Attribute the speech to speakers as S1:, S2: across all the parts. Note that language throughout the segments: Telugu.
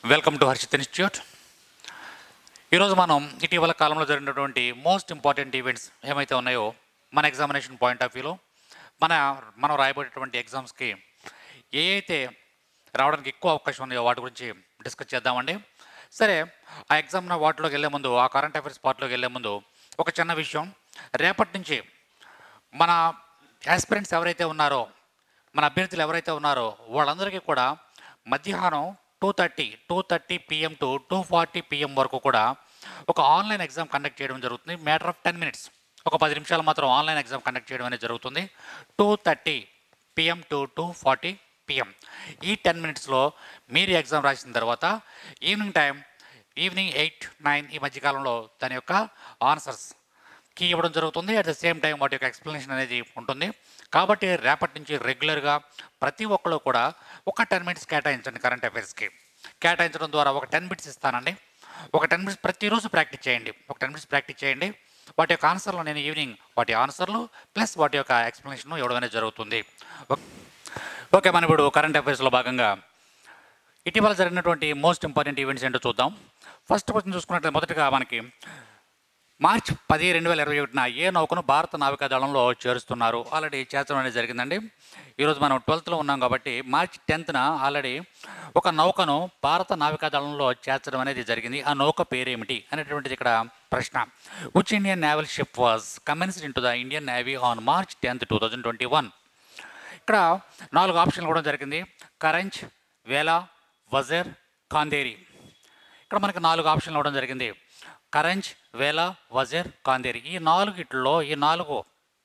S1: వెల్కమ్ టు హర్షిత్ ఇన్స్టిట్యూట్ ఈరోజు మనం ఇటీవల కాలంలో జరిగినటువంటి మోస్ట్ ఇంపార్టెంట్ ఈవెంట్స్ ఏమైతే ఉన్నాయో మన ఎగ్జామినేషన్ పాయింట్ ఆఫ్ వ్యూలో మన మనం రాయబడేటువంటి ఎగ్జామ్స్కి ఏ అయితే రావడానికి ఎక్కువ అవకాశం ఉన్నాయో వాటి గురించి డిస్కస్ చేద్దామండి సరే ఆ ఎగ్జామ్ వాటిలోకి వెళ్ళే ముందు ఆ కరెంట్ అఫైర్స్ పార్ట్లోకి వెళ్ళే ముందు ఒక చిన్న విషయం రేపటి నుంచి మన యాస్పిరెంట్స్ ఎవరైతే ఉన్నారో మన అభ్యర్థులు ఎవరైతే ఉన్నారో వాళ్ళందరికీ కూడా మధ్యాహ్నం two thirty two thirty PM to two forty PM వరకు కూడా ఒక ఆన్లైన్ ఎగ్జామ్ కండక్ట్ చేయడం జరుగుతుంది మ్యాటర్ ఆఫ్ టెన్ మినిట్స్ ఒక పది నిమిషాలు మాత్రం ఆన్లైన్ ఎగ్జామ్ కండక్ట్ చేయడం అనేది జరుగుతుంది two thirty PM to two forty PM ఈ టెన్ మినిట్స్లో మీరు ఎగ్జామ్ రాసిన తర్వాత evening time evening eight nine ఈ మధ్యకాలంలో దాని యొక్క ఆన్సర్స్ కీ ఇవ్వడం జరుగుతుంది అట్ ద సేమ్ టైం వాటి యొక్క ఎక్స్ప్లెనేషన్ అనేది ఉంటుంది కాబట్టి రేపటి నుంచి రెగ్యులర్గా ప్రతి ఒక్కరు కూడా ఒక టెన్ మినిట్స్ కేటాయించండి కరెంట్ అఫైర్స్కి కేటాయించడం ద్వారా ఒక టెన్ మినిట్స్ ఇస్తానండి ఒక టెన్ మినిట్స్ ప్రతిరోజు ప్రాక్టీస్ చేయండి ఒక టెన్ మినిట్స్ ప్రాక్టీస్ చేయండి వాటి యొక్క ఆన్సర్లు నేను ఈవినింగ్ వాటి ఆన్సర్లు ప్లస్ వాటి యొక్క ఎక్స్ప్లెనేషన్ ఇవ్వడం అనేది జరుగుతుంది ఓ- ఓకే మన ఇప్పుడు కరెంట్ అఫైర్స్లో భాగంగా ఇటీవల జరిగినటువంటి మోస్ట్ ఇంపార్టెంట్ ఈవెంట్స్ ఏంటో చూద్దాం ఫస్ట్ క్వశ్చన్ చూసుకున్నట్లయితే మొదటగా మనకి మార్చ్ పది రెండు వేల ఇరవై ఒకటిన ఏ నౌకను భారత నావికాదళంలో చేరుస్తున్నారు ఆల్రెడీ చేర్చడం అనేది జరిగిందండి ఈరోజు మనం ట్వెల్త్లో ఉన్నాం కాబట్టి మార్చ్ టెన్త్న ఆల్రెడీ ఒక నౌకను భారత నావికాదళంలో చేర్చడం అనేది జరిగింది ఆ నౌక పేరేమిటి అనేటువంటిది ఇక్కడ ప్రశ్న which Indian naval ship was commissioned in to the Indian navy on March tenth two thousand twenty one ఇక్కడ నాలుగు ఆప్షన్లు కూడా జరిగింది కరెంచ్ వేలా వజర్ కాందేరి ఇక్కడ మనకి నాలుగు ఆప్షన్లు ఇవ్వడం జరిగింది కరెంచ్ వేలా వజర్ కాందేరి ఈ నాలుగిట్లో ఈ నాలుగు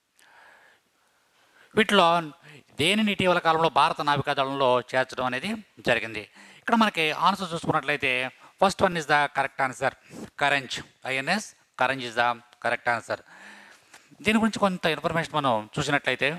S1: వీటిలో దేనిని ఇటీవల కాలంలో భారత నావికాదళంలో చేర్చడం అనేది జరిగింది ఇక్కడ మనకి ఆన్సర్ చూసుకున్నట్లయితే first one is the correct answer Karanj INS Karanj is the correct answer దీని గురించి కొంత ఇన్ఫర్మేషన్ మనం చూసినట్లయితే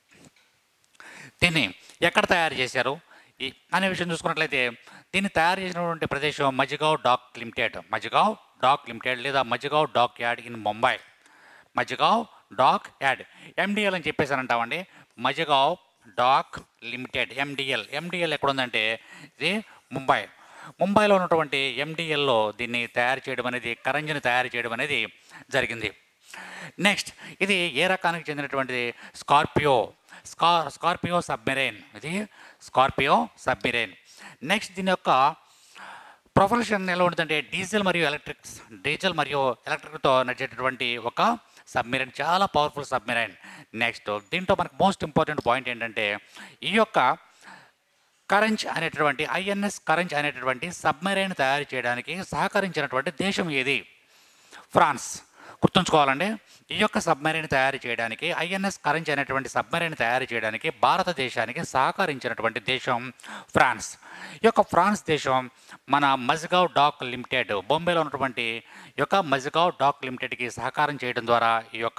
S1: దీన్ని ఎక్కడ తయారు చేశారు ఈ అనే విషయం చూసుకున్నట్లయితే దీన్ని తయారు చేసినటువంటి ప్రదేశం Mazagon dock limited Mazagon dock limited లేదా Mazagon dockyard in Mumbai Mazagon dockyard MDL అని చెప్పేసి అని అంటామండి Mazagon dock limited MDL MDL ఎక్కడ ఉందంటే ఇది ముంబై ముంబైలో ఉన్నటువంటి ఎండిఎల్లో దీన్ని తయారు చేయడం అనేది కరంజిని తయారు చేయడం అనేది జరిగింది నెక్స్ట్ ఇది ఏ రకానికి చెందినటువంటిది స్కార్పియో స్కా స్కార్పియో సబ్మెరైన్ ఇది స్కార్పియో సబ్మెరైన్ నెక్స్ట్ దీని యొక్క ప్రొఫెషన్ ఎలా ఉంటుందంటే డీజిల్ మరియు ఎలక్ట్రిక్స్ డీజిల్ మరియు ఎలక్ట్రిక్తో నడిచేటటువంటి ఒక సబ్మెరైన్ చాలా పవర్ఫుల్ సబ్మెరైన్ నెక్స్ట్ దీంట్లో మనకు మోస్ట్ ఇంపార్టెంట్ పాయింట్ ఏంటంటే ఈ యొక్క కరెంచ్ అనేటటువంటి ఐఎన్ఎస్ కరెంచ్ అనేటటువంటి సబ్మెరైన్ తయారు చేయడానికి సహకరించినటువంటి దేశం ఏది ఫ్రాన్స్ గుర్తుంచుకోవాలండి ఈ యొక్క సబ్మెరైన్ తయారు చేయడానికి ఐఎన్ఎస్ కరెంచ్ అనేటువంటి సబ్మెరైన్ తయారు చేయడానికి భారతదేశానికి సహకరించినటువంటి దేశం ఫ్రాన్స్ ఈ యొక్క ఫ్రాన్స్ దేశం మన మజ్గావ్ డాక్ లిమిటెడ్ బొంబేలో ఉన్నటువంటి ఈ యొక్క మజ్గావ్ డాక్ లిమిటెడ్కి సహకారం చేయడం ద్వారా ఈ యొక్క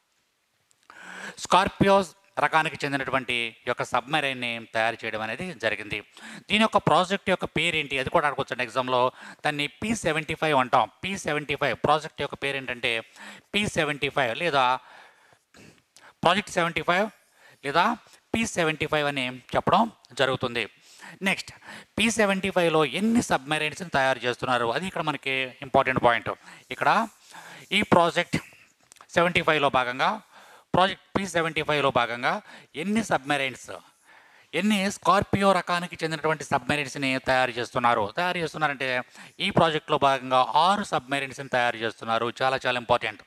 S1: స్కార్పియో రకానికి చెందినటువంటి ఈ యొక్క సబ్మెరైన్ని తయారు చేయడం అనేది జరిగింది దీని యొక్క ప్రాజెక్ట్ యొక్క పేరు ఏంటి అది కూడా అడగొచ్చండి ఎగ్జామ్లో దాన్ని పీ సెవెంటీ ఫైవ్ అంటాం పీ సెవెంటీ ఫైవ్ ప్రాజెక్ట్ యొక్క పేరు ఏంటంటే పీ సెవెంటీ ఫైవ్ లేదా ప్రాజెక్ట్ సెవెంటీ ఫైవ్ లేదా పీ సెవెంటీ ఫైవ్ అని చెప్పడం జరుగుతుంది నెక్స్ట్ పీ సెవెంటీ ఫైవ్లో ఎన్ని సబ్మెరైన్స్ని తయారు చేస్తున్నారు అది ఇక్కడ మనకి ఇంపార్టెంట్ పాయింట్ ఇక్కడ ఈ ప్రాజెక్ట్ సెవెంటీ ఫైవ్లో భాగంగా ప్రాజెక్ట్ పీ సెవెంటీ ఫైవ్లో భాగంగా ఎన్ని సబ్మెరైన్స్ ఎన్ని స్కార్పియో రకానికి చెందినటువంటి సబ్మెరైన్స్ని తయారు చేస్తున్నారు తయారు చేస్తున్నారంటే ఈ ప్రాజెక్ట్లో భాగంగా ఆరు సబ్మెరైన్స్ని తయారు చేస్తున్నారు చాలా చాలా ఇంపార్టెంట్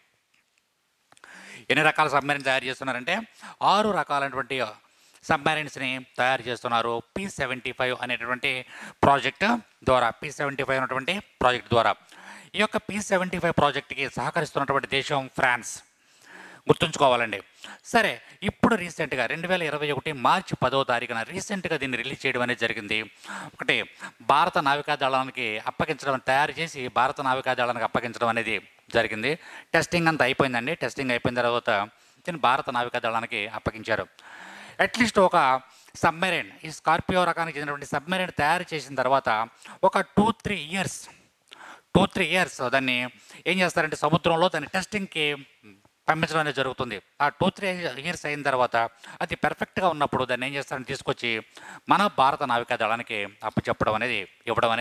S1: ఎన్ని రకాల సబ్మెరైన్ తయారు చేస్తున్నారంటే ఆరు రకాలైనటువంటి సబ్మెరైన్స్ని తయారు చేస్తున్నారు పీ సెవెంటీ ఫైవ్ అనేటటువంటి ప్రాజెక్ట్ ద్వారా పీ సెవెంటీ ఫైవ్ అనేటువంటి ప్రాజెక్ట్ ద్వారా ఈ యొక్క పీ సెవెంటీ ఫైవ్ ప్రాజెక్ట్కి సహకరిస్తున్నటువంటి దేశం ఫ్రాన్స్ గుర్తుంచుకోవాలండి సరే ఇప్పుడు రీసెంట్గా రెండు వేల ఇరవై ఒకటి మార్చి పదో తారీఖున రీసెంట్గా దీన్ని రిలీజ్ చేయడం అనేది జరిగింది ఒకటి భారత నావికాదళానికి అప్పగించడం తయారు చేసి భారత నావికాదళానికి అప్పగించడం అనేది జరిగింది టెస్టింగ్ అంతా అయిపోయిందండి టెస్టింగ్ అయిపోయిన తర్వాత దీన్ని భారత నావికాదళానికి అప్పగించారు అట్లీస్ట్ ఒక సబ్మెరైన్ ఈ స్కార్పియో రకానికి చెందినటువంటి సబ్మెరైన్ తయారు చేసిన తర్వాత ఒక two three years two three years దాన్ని ఏం చేస్తారంటే సముద్రంలో దాన్ని టెస్టింగ్కి పంపించడం అనేది జరుగుతుంది ఆ టూ త్రీ ఇయర్స్ అయిన తర్వాత అది పెర్ఫెక్ట్గా ఉన్నప్పుడు దాన్ని ఏం చేస్తారని తీసుకొచ్చి మన భారత నావికా దళానికి అప్పచెప్పడం అనేది ఇవ్వడం అనేది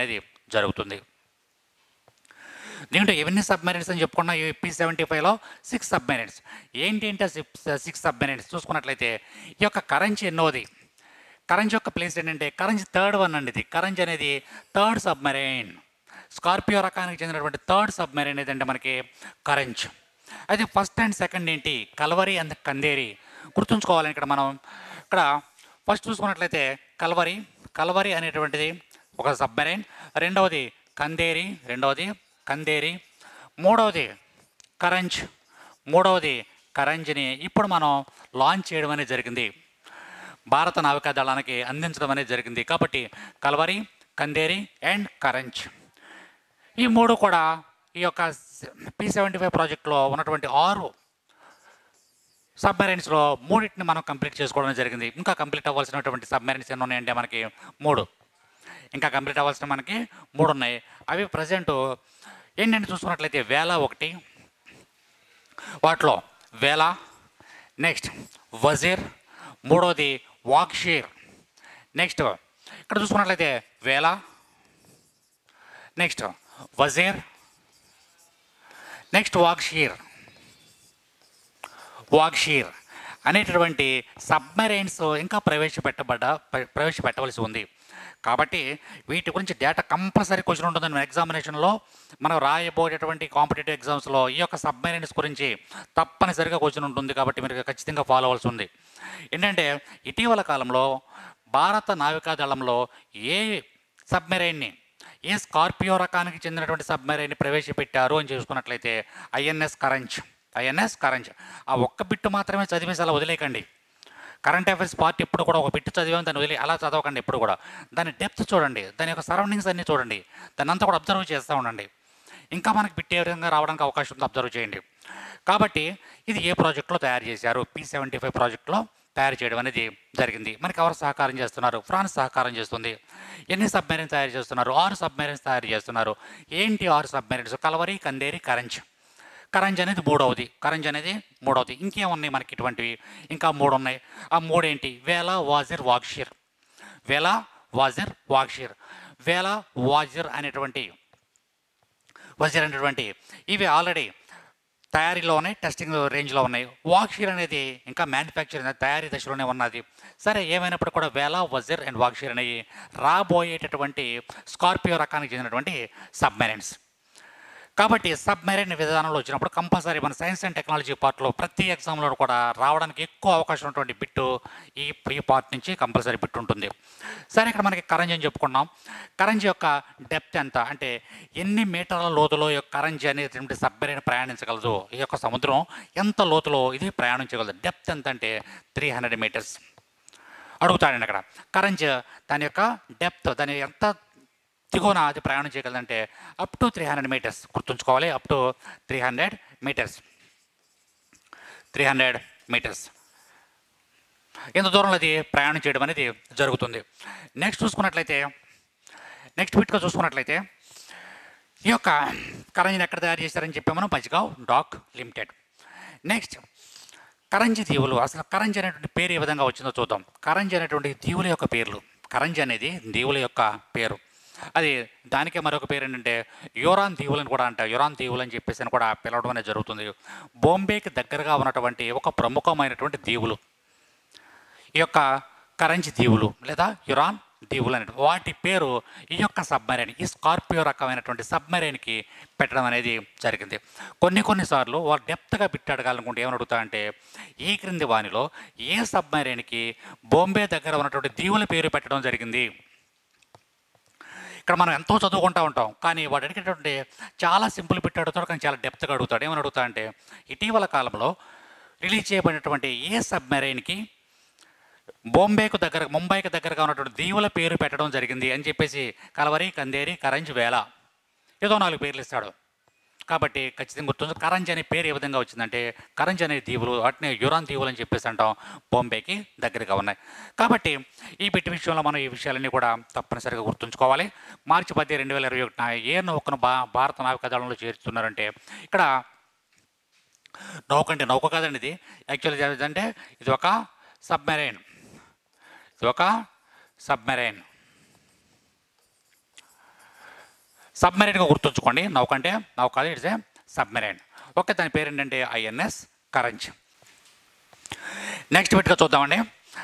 S1: జరుగుతుంది దీంట్లో ఎన్ని సబ్మెరీన్స్ అని చెప్పుకున్నా ఈ పీ సెవెంటీ ఫైవ్లో సిక్స్ సబ్మెరీన్స్ ఏంటి అంటే సిక్స్ సబ్మెరీన్స్ చూసుకున్నట్లయితే ఈ యొక్క కరెంచి ఎన్నోది కరెంజ్ యొక్క ప్లేస్ ఏంటంటే కరెంజ్ థర్డ్ వన్ అండి ఇది కరెంజ్ అనేది థర్డ్ సబ్మెరైన్ స్కార్పియో రకానికి చెందినటువంటి థర్డ్ సబ్మెరైన్ ఏదంటే మనకి కరెంజ్ అయితే ఫస్ట్ అండ్ సెకండ్ ఏంటి కల్వరి అండ్ కందేరి గుర్తుంచుకోవాలి ఇక్కడ మనం ఇక్కడ ఫస్ట్ చూసుకున్నట్లయితే కల్వరి కల్వరి అనేటువంటిది ఒక సబ్మెరైన్ రెండవది కందేరి రెండవది కందేరి మూడవది కరంజ్ మూడవది కరంజ్ని ఇప్పుడు మనం లాంచ్ చేయడం అనేది జరిగింది భారత నావికా దళానికి అందించడం అనేది జరిగింది కాబట్టి కల్వరి కందేరి అండ్ కరంజ్ ఈ మూడు కూడా ఈ యొక్క పి సెవెంటీ ఫైవ్ ప్రాజెక్ట్లో ఉన్నటువంటి ఆరు సబ్మెరైన్స్లో మూడింటిని మనం కంప్లీట్ చేసుకోవడం జరిగింది ఇంకా కంప్లీట్ అవ్వాల్సినటువంటి సబ్మెరైన్స్ ఎన్ని ఉన్నాయంటే మనకి మూడు ఇంకా కంప్లీట్ అవ్వాల్సిన మనకి మూడు ఉన్నాయి అవి ప్రజెంట్ ఏంటంటే చూసుకున్నట్లయితే వేల ఒకటి వాటిలో వేల నెక్స్ట్ వజీర్ మూడోది వాక్షీర్ నెక్స్ట్ ఇక్కడ చూసుకున్నట్లయితే వేల నెక్స్ట్ వజీర్ నెక్స్ట్ వాక్షీర్ వాక్షీర్ అనేటటువంటి సబ్మెరైన్స్ ఇంకా ప్రవేశపెట్టబడ్డ ప్ర- ప్రవేశపెట్టవలసి ఉంది కాబట్టి వీటి గురించి డేటా కంపల్సరీ క్వశ్చన్ ఉంటుందని మన ఎగ్జామినేషన్లో మనం రాయబోయేటువంటి కాంపిటేటివ్ ఎగ్జామ్స్లో ఈ యొక్క సబ్మెరైన్స్ గురించి తప్పనిసరిగా క్వశ్చన్ ఉంటుంది కాబట్టి మీరు ఖచ్చితంగా ఫాలో అవ్వాల్సి ఉంది ఏంటంటే ఇటీవల కాలంలో భారత నావికా దళంలో ఏ సబ్మెరైన్ని ఏ స్కార్పియో రకానికి చెందినటువంటి సబ్మెరైన్ని ప్రవేశపెట్టారు అని చూసుకున్నట్లయితే ఐఎన్ఎస్ కరంచ్ ఐఎన్ఎస్ కరంచ్ ఆ ఒక్క బిట్టు మాత్రమే చదివేసి అలా వదిలేకండి కరెంట్ అఫైర్స్ పార్ట్ ఎప్పుడు కూడా ఒక బిట్టు చదివాం దాన్ని వదిలి అలా చదవకండి ఎప్పుడు కూడా దాని డెప్త్ చూడండి దాని యొక్క సరౌండింగ్స్ అన్నీ చూడండి దాన్ని అంతా కూడా అబ్జర్వ్ చేస్తూ ఉండండి ఇంకా మనకి బిట్ ఏ విధంగా రావడానికి అవకాశం ఉంది అబ్జర్వ్ చేయండి కాబట్టి ఇది ఏ ప్రాజెక్ట్లో తయారు చేశారు పీ సెవెంటీ ఫైవ్ ప్రాజెక్ట్లో తయారు చేయడం అనేది జరిగింది మనకి ఎవరు సహకారం చేస్తున్నారు ఫ్రాన్స్ సహకారం చేస్తుంది ఎన్ని సబ్మెరీన్స్ తయారు చేస్తున్నారు ఆరు సబ్మెరీన్స్ తయారు చేస్తున్నారు ఏంటి ఆరు సబ్మెరీన్స్ కలవరి కందేరి కరంచ్ కరంజ్ అనేది మూడవది కరంజ్ అనేది మూడవది ఇంకేమున్నాయి మనకి ఇటువంటివి ఇంకా మూడు ఉన్నాయి ఆ మూడేంటి వేల వాజిర్ వాక్షిర్ వేల వాజిర్ వాక్షిర్ వేల వాజిర్ అనేటువంటి వజీర్ అనేటువంటి ఇవి ఆల్రెడీ తయారీలో ఉన్నాయి టెస్టింగ్ రేంజ్లో ఉన్నాయి వాక్షీర్ అనేది ఇంకా మ్యానుఫ్యాక్చరింగ్ తయారీ దశలోనే ఉన్నది సరే ఏమైనప్పుడు కూడా వేల వజీర్ అండ్ వాక్షీర్ అనేవి రాబోయేటటువంటి స్కార్పియో రకానికి చెందినటువంటి సబ్మెరైన్స్ కాబట్టి సబ్మెరైన్ విధానంలో వచ్చినప్పుడు కంపల్సరీ మన సైన్స్ అండ్ టెక్నాలజీ పార్ట్లో ప్రతి ఎగ్జామ్లో కూడా రావడానికి ఎక్కువ అవకాశం ఉన్నటువంటి బిట్టు ఈ ఈ పార్ట్ నుంచి కంపల్సరీ బిట్ ఉంటుంది సరే ఇక్కడ మనకి కరంజి అని చెప్పుకున్నాం కరంజి యొక్క డెప్త్ ఎంత అంటే ఎన్ని మీటర్ల లోతులో ఈ యొక్క కరంజి అనేటువంటి సబ్మెరైన్ ప్రయాణించగలదు ఈ యొక్క సముద్రం ఎంత లోతులో ఇది ప్రయాణించగలదు డెప్త్ ఎంత అంటే త్రీ హండ్రెడ్ మీటర్స్ అడుగుతాడండి అక్కడ కరంజ్ దాని యొక్క డెప్త్ దాని ఎంత దిగువన అది ప్రయాణం చేయగలదంటే up to three hundred metres గుర్తుంచుకోవాలి up to three hundred metres three hundred metres ఎంత దూరంలో అది ప్రయాణం చేయడం అనేది జరుగుతుంది నెక్స్ట్ చూసుకున్నట్లయితే నెక్స్ట్ బిట్గా చూసుకున్నట్లయితే ఈ యొక్క కరంజిని ఎక్కడ తయారు చేశారని చెప్పి మనం Mazagon dock limited next Karanja దీవులు అసలు కరంజి అనేటువంటి పేరు ఏ విధంగా వచ్చిందో చూద్దాం కరంజి అనేటువంటి దీవుల యొక్క పేర్లు కరంజి అనేది దీవుల యొక్క పేరు అది దానికే మరొక పేరు ఏంటంటే యూరాన్ దీవులని కూడా అంటారు యూరాన్ దీవులు అని చెప్పేసి అని కూడా పిలవడం అనేది జరుగుతుంది బొంబేకి దగ్గరగా ఉన్నటువంటి ఒక ప్రముఖమైనటువంటి దీవులు ఈ యొక్క కరంచి దీవులు లేదా యురాన్ దీవులు అనే వాటి పేరు ఈ యొక్క సబ్మెరైన్ ఈ స్కార్పియో రకమైనటువంటి సబ్మెరైన్కి పెట్టడం అనేది జరిగింది కొన్ని కొన్నిసార్లు వాళ్ళు డెప్త్గా బిట్ అడగాలనుకుంటే ఏమని అడుగుతారంటే ఈ క్రింది వానిలో ఏ సబ్మెరైన్కి బొంబే దగ్గర ఉన్నటువంటి దీవుల పేరు పెట్టడం జరిగింది ఇక్కడ మనం ఎంతో చదువుకుంటూ ఉంటాం కానీ వాడు అడిగేటటువంటి చాలా సింపుల్ బిట్ అడుగుతాడు కానీ చాలా డెప్త్గా అడుగుతాడు ఏమని అడుగుతా అంటే ఇటీవల కాలంలో రిలీజ్ చేయబడినటువంటి ఏ సబ్మెరైన్కి బొంబేకు దగ్గర ముంబైకి దగ్గరగా ఉన్నటువంటి దీవుల పేరు పెట్టడం జరిగింది అని చెప్పేసి కలవరి కందేరి కరంజ్ వేల ఏదో నాలుగు పేర్లు ఇస్తాడు కాబట్టి ఖచ్చితంగా గుర్తుంచు కరంజ్ అనే పేరు ఏ విధంగా వచ్చిందంటే కరంజ్ అనే దీవులు వాటిని యురాన్ దీవులు అని చెప్పేసి అంటాం బొంబేకి దగ్గరగా ఉన్నాయి కాబట్టి ఈ బిట్ విషయంలో మనం ఈ విషయాలన్నీ కూడా తప్పనిసరిగా గుర్తుంచుకోవాలి మార్చి పది రెండు వేల ఇరవై ఒకటిన ఏ నౌకను బా భారత నావికా దళంలో చేరుతున్నారంటే ఇక్కడ నౌక అంటే నౌక కాదండి ఇది యాక్చువల్గా ఏంటంటే ఇది ఒక సబ్మెరైన్ ఇది ఒక సబ్మెరైన్ సబ్మెరైన్గా గుర్తుంచుకోండి నౌక అంటే నౌక కాదు ఇట్స్ ఏ సబ్మెరైన్ ఓకే దాని పేరు ఏంటంటే ఐఎన్ఎస్ కరంచ్ నెక్స్ట్ బిట్గా చూద్దామండి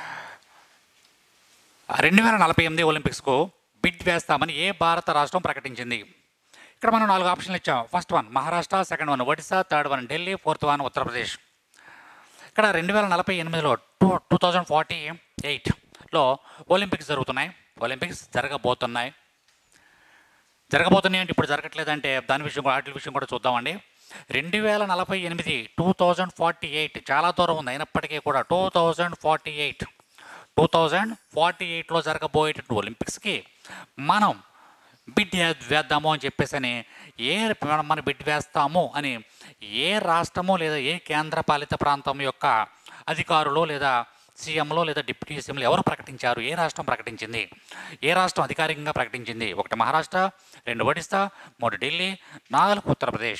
S1: రెండు వేల నలభై ఎనిమిది ఒలింపిక్స్కు బిడ్ వేస్తామని ఏ భారత రాష్ట్రం ప్రకటించింది ఇక్కడ మనం నాలుగు ఆప్షన్లు ఇచ్చాం first one Maharashtra second one Odisha third one Delhi fourth one Uttar Pradesh ఇక్కడ రెండు వేల నలభై ఎనిమిదిలో టూ టూ థౌజండ్ ఫార్టీ ఎయిట్లో ఒలింపిక్స్ జరుగుతున్నాయి ఒలింపిక్స్ జరగబోతున్నాయి జరగబోతున్నాయి అంటే ఇప్పుడు జరగట్లేదంటే దాని విషయం కూడా వాటి విషయం కూడా చూద్దామండి రెండు వేల నలభై ఎనిమిది టూ థౌజండ్ ఫార్టీ ఎయిట్ చాలా దూరం ఉంది అయినప్పటికీ కూడా two thousand forty eight two thousand forty ఎయిట్లో జరగబోయేటటువంటి ఒలింపిక్స్కి మనం బిడ్ వే- వేద్దాము అని చెప్పేసి అని ఏ మనం మన బిడ్ వేస్తాము అని ఏ రాష్ట్రము లేదా ఏ కేంద్ర పాలిత ప్రాంతం యొక్క అధికారులు లేదా సీఎంలో లేదా డిప్యూటీ సీఎంలు ఎవరు ప్రకటించారు ఏ రాష్ట్రం ప్రకటించింది ఏ రాష్ట్రం అధికారికంగా ప్రకటించింది ఒకటి మహారాష్ట్ర రెండు ఒడిస్సా మూడు ఢిల్లీ నాలుగు ఉత్తరప్రదేశ్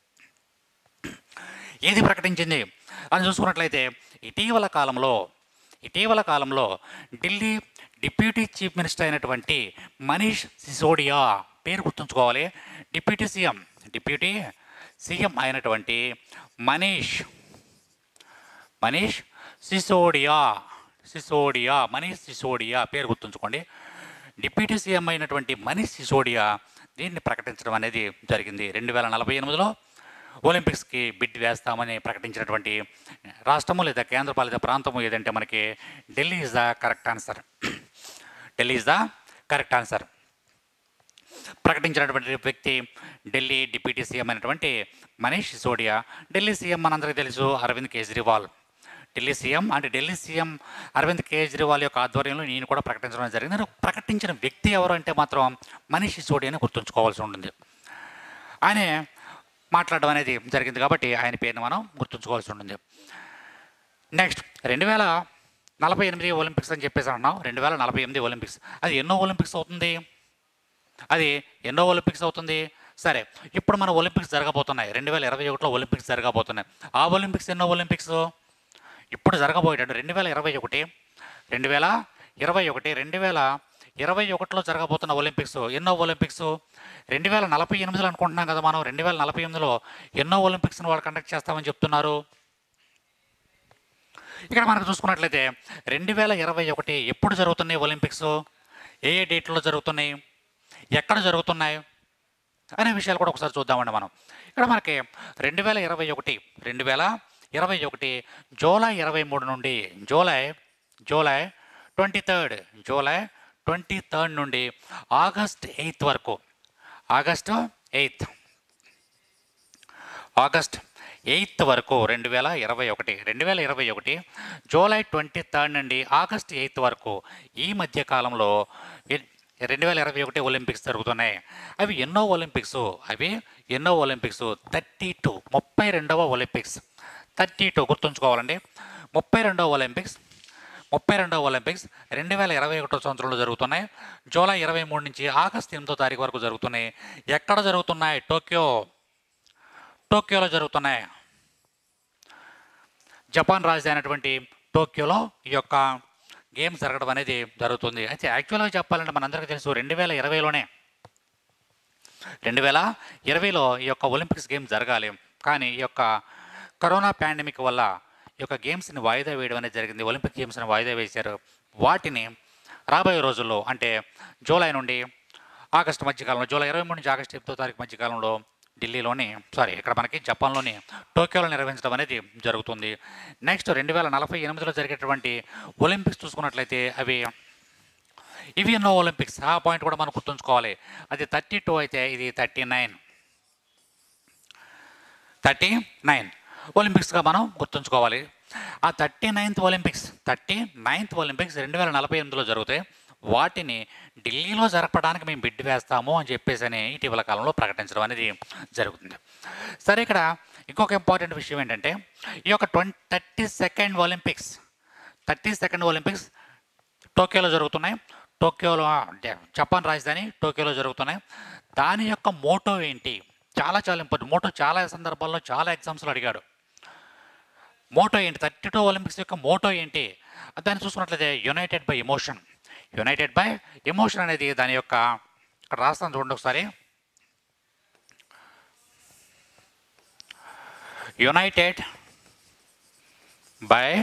S1: ఏది ప్రకటించింది అని చూసుకున్నట్లయితే ఇటీవల కాలంలో ఇటీవల కాలంలో ఢిల్లీ డిప్యూటీ చీఫ్ మినిస్టర్ అయినటువంటి మనీష్ సిసోడియా పేరు గుర్తుంచుకోవాలి డిప్యూటీ సీఎం డిప్యూటీ సీఎం అయినటువంటి మనీష్ మనీష్ సిసోడియా సిసోడియా మనీష్ సిసోడియా పేరు గుర్తుంచుకోండి డిప్యూటీ సీఎం అయినటువంటి మనీష్ సిసోడియా దీన్ని ప్రకటించడం అనేది జరిగింది రెండు వేల నలభై ఎనిమిదిలో ఒలింపిక్స్కి బిడ్ వేస్తామని ప్రకటించినటువంటి రాష్ట్రము లేదా కేంద్రపాలిత ప్రాంతము ఏదంటే మనకి Delhi is the correct answer Delhi is the correct answer ప్రకటించినటువంటి వ్యక్తి ఢిల్లీ డిప్యూటీ సీఎం అయినటువంటి మనీష్ సిసోడియా ఢిల్లీ సీఎం మనందరికీ తెలుసు అరవింద్ కేజ్రీవాల్ ఢిల్లీ సీఎం అంటే ఢిల్లీ సీఎం అరవింద్ కేజ్రీవాల్ యొక్క ఆధ్వర్యంలో నేను కూడా ప్రకటించడం జరిగింది నేను ప్రకటించిన వ్యక్తి ఎవరు అంటే మాత్రం మనీష్ సిసోడియాని గుర్తుంచుకోవాల్సి ఉంటుంది ఆయన మాట్లాడడం అనేది జరిగింది కాబట్టి ఆయన పేరుని మనం గుర్తుంచుకోవాల్సి ఉంటుంది నెక్స్ట్ రెండు వేల నలభై ఎనిమిది ఒలింపిక్స్ అని చెప్పేసి అన్నాం రెండు వేల నలభై ఎనిమిది ఒలింపిక్స్ అది ఎన్నో ఒలింపిక్స్ అవుతుంది అది ఎన్నో ఒలింపిక్స్ అవుతుంది సరే ఇప్పుడు మన ఒలింపిక్స్ జరగబోతున్నాయి రెండు వేల ఇరవై ఒకటిలో ఒలింపిక్స్ జరగబోతున్నాయి ఆ ఒలింపిక్స్ ఎన్నో ఒలింపిక్స్ ఇప్పుడు జరగబోయేటట్టు రెండు వేల ఇరవై ఒకటి రెండు వేల ఇరవై ఒకటి రెండు వేల ఇరవై ఒకటిలో జరగబోతున్న ఒలింపిక్స్ ఎన్నో ఒలింపిక్స్ రెండు వేల నలభై ఎనిమిదిలో అనుకుంటున్నాం కదా మనం రెండు వేల నలభై ఎనిమిదిలో ఎన్నో ఒలింపిక్స్ని వాళ్ళు కండక్ట్ చేస్తామని చెప్తున్నారు ఇక్కడ మనకు చూసుకున్నట్లయితే రెండు వేల ఇరవై ఒకటి ఎప్పుడు జరుగుతున్నాయి ఒలింపిక్స్ ఏ ఏ డేట్లో జరుగుతున్నాయి ఎక్కడ జరుగుతున్నాయి అనే విషయాలు కూడా ఒకసారి చూద్దామండి మనం ఇక్కడ మనకి రెండు వేల ఇరవై ఒకటి రెండు వేల ఇరవై ఒకటి జూలై ఇరవై మూడు నుండి July July twenty third July twenty third నుండి ఆగస్ట్ ఎయిత్ వరకు ఆగస్ట్ ఎయిత్ ఆగస్ట్ ఎయిత్ వరకు రెండు వేల ఇరవై ఒకటి రెండు వేల ఇరవై ఒకటి జూలై ట్వంటీ థర్డ్ నుండి ఆగస్ట్ ఎయిత్ వరకు ఈ మధ్య కాలంలో ఎ- రెండు వేల ఇరవై ఒకటి ఒలింపిక్స్ జరుగుతున్నాయి అవి ఎన్నో ఒలింపిక్స్ అవి ఎన్నో ఒలింపిక్స్ థర్టీ టూ ముప్పై రెండవ ఒలింపిక్స్ థర్టీ టూ గుర్తుంచుకోవాలండి ముప్పై రెండవ ఒలింపిక్స్ ముప్పై రెండవ ఒలింపిక్స్ రెండు వేల ఇరవై ఒకటో సంవత్సరంలో జరుగుతున్నాయి జూలై ఇరవై మూడు నుంచి ఆగస్ట్ ఎనిమిదో తారీఖు వరకు జరుగుతున్నాయి ఎక్కడ జరుగుతున్నాయి టోక్యో టోక్యోలో జరుగుతున్నాయి జపాన్ రాజధాని అయినటువంటి టోక్యోలో ఈ యొక్క గేమ్స్ జరగడం అనేది జరుగుతుంది అయితే యాక్చువల్గా చెప్పాలంటే మనందరికీ తెలుసు రెండు వేల ఇరవైలోనే రెండు వేల ఇరవైలో ఈ యొక్క ఒలింపిక్స్ గేమ్స్ జరగాలి కానీ ఈ యొక్క కరోనా పాండమిక్ వల్ల ఈ యొక్క గేమ్స్ని వాయిదా వేయడం అనేది జరిగింది ఒలింపిక్ గేమ్స్ని వాయిదా వేశారు వాటిని రాబోయే రోజుల్లో అంటే జూలై నుండి ఆగస్టు మధ్యకాలంలో జూలై ఇరవై మూడు నుంచి ఆగస్టు ఎనిమిదో తారీఖు మధ్యకాలంలో ఢిల్లీలోని సారీ ఇక్కడ మనకి జపాన్లోని టోక్యోలో నిర్వహించడం అనేది జరుగుతుంది నెక్స్ట్ రెండు వేల నలభై ఎనిమిదిలో జరిగేటువంటి ఒలింపిక్స్ చూసుకున్నట్లయితే అవి ఇవి ఎన్నో ఒలింపిక్స్ ఆ పాయింట్ కూడా మనం గుర్తుంచుకోవాలి అది థర్టీ టూ అయితే ఇది థర్టీ నైన్ థర్టీ నైన్ ఒలింపిక్స్గా మనం గుర్తుంచుకోవాలి ఆ thirty ninth Olympics thirty ninth Olympics రెండు వేల నలభై ఎనిమిదిలో జరుగుతాయి వాటిని ఢిల్లీలో జరపడానికి మేము బిడ్ వేస్తాము అని చెప్పేసి అని ఇటీవల కాలంలో ప్రకటించడం అనేది జరుగుతుంది సరే ఇక్కడ ఇంకొక ఇంపార్టెంట్ విషయం ఏంటంటే ఈ యొక్క twenty thirty second Olympics thirty second Olympics టోక్యోలో జరుగుతున్నాయి టోక్యోలో అంటే జపాన్ రాజధాని టోక్యోలో జరుగుతున్నాయి దాని యొక్క మోటో ఏంటి చాలా చాలా ఇంపార్టెంట్ మోటో చాలా సందర్భాల్లో చాలా ఎగ్జామ్స్లో అడిగాడు మోటో ఏంటి థర్టీ టూ ఒలింపిక్స్ యొక్క మోటో ఏంటి దాన్ని చూసుకున్నట్లయితే united by emotion united by emotion అనేది దాని యొక్క ఇక్కడ రాస్తాను చూడండి ఒకసారి united by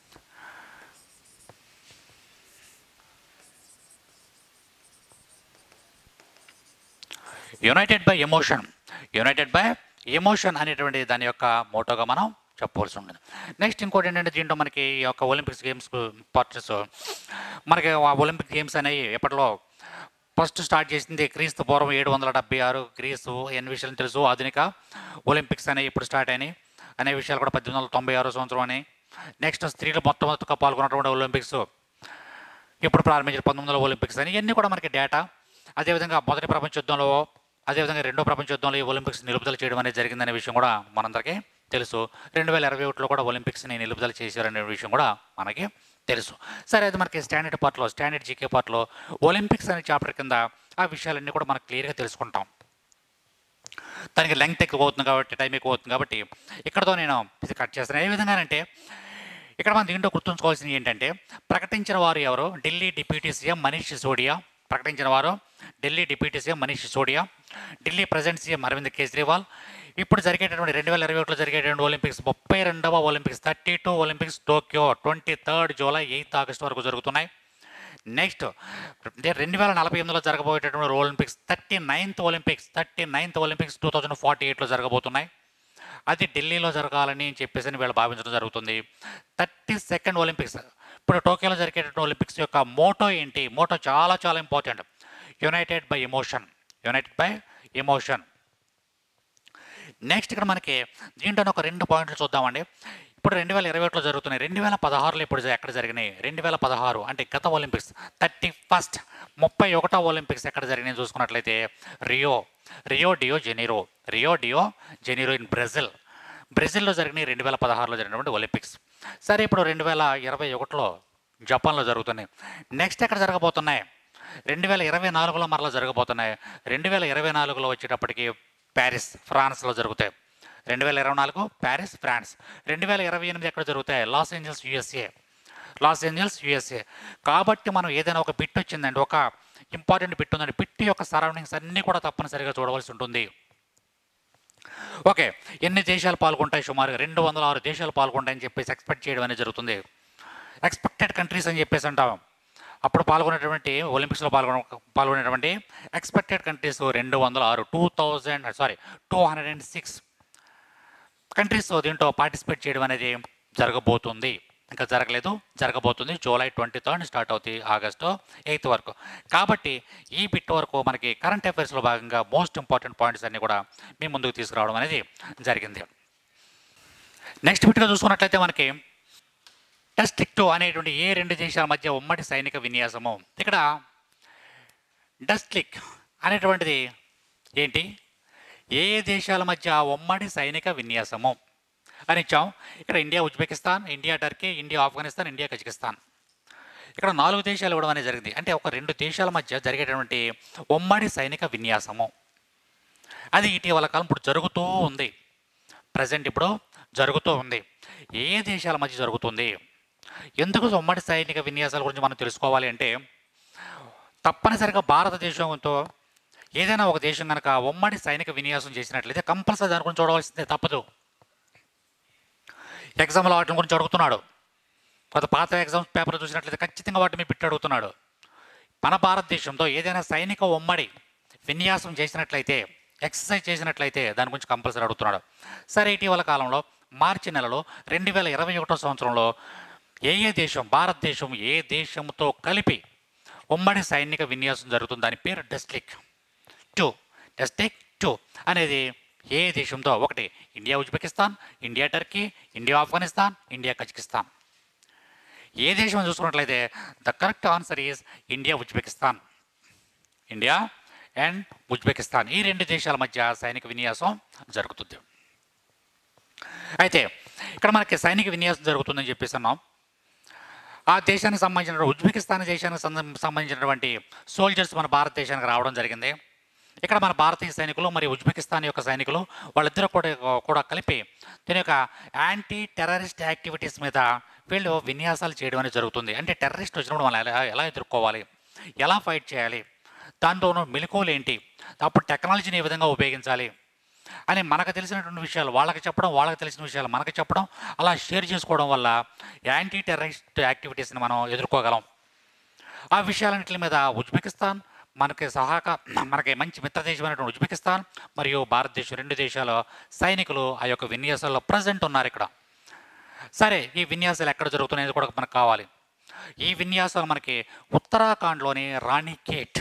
S1: united by emotion united by emotion అనేటువంటి దాని యొక్క మోటోగా మనం చెప్పవలసి ఉంటుంది నెక్స్ట్ ఇంకోటి ఏంటంటే దీంట్లో మనకి ఈ యొక్క ఒలింపిక్స్ గేమ్స్ పార్టీస్ మనకి ఆ ఒలింపిక్ గేమ్స్ అనేవి ఎప్పటిలో ఫస్ట్ స్టార్ట్ చేసింది క్రీస్తు పూర్వం ఏడు వందల డెబ్బై ఆరు గ్రీసు ఎన్ని విషయాలు తెలుసు ఆధునిక ఒలింపిక్స్ అనేవి ఇప్పుడు స్టార్ట్ అయినాయి అనే విషయాలు కూడా పద్దెనిమిది వందల తొంభై ఆరో సంవత్సరం అని నెక్స్ట్ స్త్రీలు మొత్తం మొత్తంగా పాల్గొన్నటువంటి ఒలింపిక్స్ ఇప్పుడు ప్రారంభించిన పంతొమ్మిది వందల ఒలింపిక్స్ అని ఇవన్నీ కూడా మనకి డేటా అదేవిధంగా మొదటి ప్రపంచ యుద్ధంలో అదేవిధంగా రెండో ప్రపంచ యుద్ధంలో ఈ ఒలింపిక్స్ నిలుపుదల చేయడం అనేది జరిగిందనే విషయం కూడా మనందరికీ తెలుసు రెండు వేల ఇరవై ఒకటిలో కూడా ఒలింపిక్స్ని నిలుపుదల చేశారనే విషయం కూడా మనకి తెలుసు సరే అది మనకి స్టాండర్డ్ పార్ట్లో స్టాండర్డ్ జీకే పార్ట్లో ఒలింపిక్స్ అనే చాప్టర్ కింద ఆ విషయాలన్నీ కూడా మనకు క్లియర్గా తెలుసుకుంటాం దానికి లెంగ్త్ ఎక్కువ అవుతుంది కాబట్టి టైం ఎక్కువ అవుతుంది కాబట్టి ఇక్కడతో నేను ఇది కట్ చేస్తాను ఏ విధంగానంటే ఇక్కడ మనం దీంట్లో గుర్తుంచుకోవాల్సింది ఏంటంటే ప్రకటించిన వారు ఎవరు ఢిల్లీ డిప్యూటీ సీఎం మనీష్ సిసోడియా ప్రకటించిన వారు Delhi deputy CM Manish Sisodia Delhi present CM Arvind Kejriwal ఇప్పుడు జరిగేటటువంటి రెండు వేల ఇరవై ఒకటిలో జరిగేటువంటి ఒలింపిక్స్ ముప్పై రెండవ Olympics thirty two Olympics Tokyo twenty third July eighth August వరకు జరుగుతున్నాయి నెక్స్ట్ రెండు వేల నలభై ఎనిమిదిలో జరగబోయేటటువంటి Olympics thirty ninth Olympics thirty ninth Olympics two thousand forty ఎయిట్లో జరగబోతున్నాయి అది ఢిల్లీలో జరగాలని చెప్పేసి అని వీళ్ళు భావించడం జరుగుతుంది థర్టీ సెకండ్ ఒలింపిక్స్ ఇప్పుడు టోక్యోలో జరిగేటటువంటి ఒలింపిక్స్ యొక్క మోటో ఏంటి మోటో చాలా చాలా important united by emotion united by emotion next ఇక్కడ మనకి దీంట్లో ఒక రెండు పాయింట్లు చూద్దామండి ఇప్పుడు రెండు వేల ఇరవై ఒకటిలో జరుగుతున్నాయి రెండు వేల పదహారులో ఇప్పుడు జ- ఎక్కడ జరిగినాయి రెండు వేల పదహారు అంటే గత ఒలింపిక్స్ థర్టీ ఫస్ట్ ముప్పై ఒకటో ఒలింపిక్స్ ఎక్కడ జరిగినాయి చూసుకున్నట్లయితే Rio Rio de Janeiro Rio de Janeiro in Brazil బ్రెజిల్లో జరిగినాయి రెండు వేల పదహారులో జరిగినటువంటి ఒలింపిక్స్ సరే ఇప్పుడు రెండు వేల ఇరవై ఒకటిలో జపాన్లో జరుగుతున్నాయి నెక్స్ట్ ఎక్కడ జరగబోతున్నాయి రెండు వేల ఇరవై నాలుగులో మరలా జరగబోతున్నాయి రెండు వేల ఇరవై నాలుగులో వచ్చేటప్పటికి ప్యారిస్ ఫ్రాన్స్లో జరుగుతాయి రెండు వేల ఇరవై నాలుగు ప్యారిస్ ఫ్రాన్స్ రెండు వేల ఇరవై ఎనిమిది ఎక్కడ జరుగుతాయి Los Angeles USA Los Angeles USA కాబట్టి మనం ఏదైనా ఒక బిట్ వచ్చిందండి ఒక ఇంపార్టెంట్ బిట్ ఉందండి బిట్ యొక్క సరౌండింగ్స్ అన్నీ కూడా తప్పనిసరిగా చూడవలసి ఉంటుంది ఓకే ఎన్ని దేశాలు పాల్గొంటాయి సుమారుగా రెండు వందల ఆరు దేశాలు పాల్గొంటాయని చెప్పేసి ఎక్స్పెక్ట్ చేయడం అనేది జరుగుతుంది ఎక్స్పెక్టెడ్ కంట్రీస్ అని చెప్పేసి అంటాం అప్పుడు పాల్గొనేటువంటి ఒలింపిక్స్లో పాల్గొన పాల్గొనేటువంటి ఎక్స్పెక్టెడ్ కంట్రీస్ రెండు వందల ఆరు two thousand sorry two hundred and six countries దీంట్లో పార్టిసిపేట్ చేయడం అనేది జరగబోతుంది ఇంకా జరగలేదు జరగబోతుంది జూలై ట్వంటీ థర్డ్ స్టార్ట్ అవుతుంది ఆగస్టు ఎయిత్ వరకు కాబట్టి ఈ బిట్ వరకు మనకి కరెంట్ అఫైర్స్లో భాగంగా మోస్ట్ ఇంపార్టెంట్ పాయింట్స్ అన్ని కూడా మీ ముందుకు తీసుకురావడం అనేది జరిగింది నెక్స్ట్ బిట్గా చూసుకున్నట్లయితే మనకి డస్టిక్ టూ అనేటువంటి ఏ రెండు దేశాల మధ్య ఉమ్మడి సైనిక విన్యాసము ఇక్కడ డస్ట్లిక్ అనేటువంటిది ఏంటి ఏ ఏ దేశాల మధ్య ఉమ్మడి సైనిక విన్యాసము అని ఇచ్చాం ఇక్కడ India Uzbekistan India Turkey India Afghanistan India Kazakhstan ఇక్కడ నాలుగు దేశాలు ఇవ్వడం అనేది జరిగింది అంటే ఒక రెండు దేశాల మధ్య జరిగేటువంటి ఉమ్మడి సైనిక విన్యాసము అది ఇటీవల కాలం ఇప్పుడు జరుగుతూ ఉంది ప్రజెంట్ ఇప్పుడు జరుగుతూ ఉంది ఏ దేశాల మధ్య జరుగుతుంది ఎందుకు ఉమ్మడి సైనిక విన్యాసాల గురించి మనం తెలుసుకోవాలి అంటే తప్పనిసరిగా భారతదేశంతో ఏదైనా ఒక దేశం కనుక ఉమ్మడి సైనిక విన్యాసం చేసినట్లయితే కంపల్సరీ దాని గురించి చూడవలసిందే తప్పదు ఎగ్జామ్లో వాటి గురించి అడుగుతున్నాడు కొంత పాత ఎగ్జామ్స్ పేపర్ చూసినట్లయితే ఖచ్చితంగా వాటి మీద పెట్టి అడుగుతున్నాడు మన భారతదేశంతో ఏదైనా సైనిక ఉమ్మడి విన్యాసం చేసినట్లయితే ఎక్సర్సైజ్ చేసినట్లయితే దాని గురించి కంపల్సరీ అడుగుతున్నాడు సరే ఇటీవల కాలంలో మార్చి నెలలో రెండు వేల ఇరవై ఒకటో సంవత్సరంలో ఏ ఏ దేశం భారతదేశం ఏ దేశంతో కలిపి ఉమ్మడి సైనిక విన్యాసం జరుగుతుంది దాని పేరు డెస్టిక్ టూ డెస్టిక్ టూ అనేది ఏ దేశంతో ఒకటి India Uzbekistan India Turkey India Afghanistan India Kazakhstan ఏ దేశం చూసుకున్నట్లయితే the correct answer is India Uzbekistan India and Uzbekistan ఈ రెండు దేశాల మధ్య సైనిక విన్యాసం జరుగుతుంది అయితే ఇక్కడ మనకి సైనిక విన్యాసం జరుగుతుందని చెప్పేసి అన్నాం ఆ దేశానికి సంబంధించిన ఉజ్బెకిస్తాన్ దేశానికి సంబంధ- సంబంధించినటువంటి సోల్జర్స్ మన భారతదేశానికి రావడం జరిగింది ఇక్కడ మన భారతీయ సైనికులు మరియు ఉజ్బెకిస్తాన్ యొక్క సైనికులు వాళ్ళిద్దరూ కూడా కూడా కలిపి దీని యొక్క యాంటీ టెర్రరిస్ట్ యాక్టివిటీస్ మీద వీళ్ళు విన్యాసాలు చేయడం అనేది జరుగుతుంది అంటే టెర్రరిస్ట్ వచ్చినప్పుడు మనం ఎలా ఎలా ఎదుర్కోవాలి ఎలా ఫైట్ చేయాలి దాంట్లోనూ మెలకువలు ఏంటి అప్పుడు టెక్నాలజీని ఏ విధంగా ఉపయోగించాలి అని మనకు తెలిసినటువంటి విషయాలు వాళ్ళకి చెప్పడం వాళ్ళకి తెలిసిన విషయాలు మనకి చెప్పడం అలా షేర్ చేసుకోవడం వల్ల యాంటీ టెర్రరిస్ట్ యాక్టివిటీస్ని మనం ఎదుర్కోగలం ఆ విషయాలన్నింటి మీద ఉజ్బెకిస్తాన్ మనకి సహాక మనకి మంచి మిత్ర దేశమైనటువంటి ఉజ్బెకిస్తాన్ మరియు భారతదేశం రెండు దేశాల సైనికులు ఆ యొక్క విన్యాసాల్లో ప్రజెంట్ ఉన్నారు ఇక్కడ సరే ఈ విన్యాసాలు ఎక్కడ జరుగుతున్నాయో కూడా మనకు కావాలి ఈ విన్యాసాలు మనకి ఉత్తరాఖండ్లోని రాణికేట్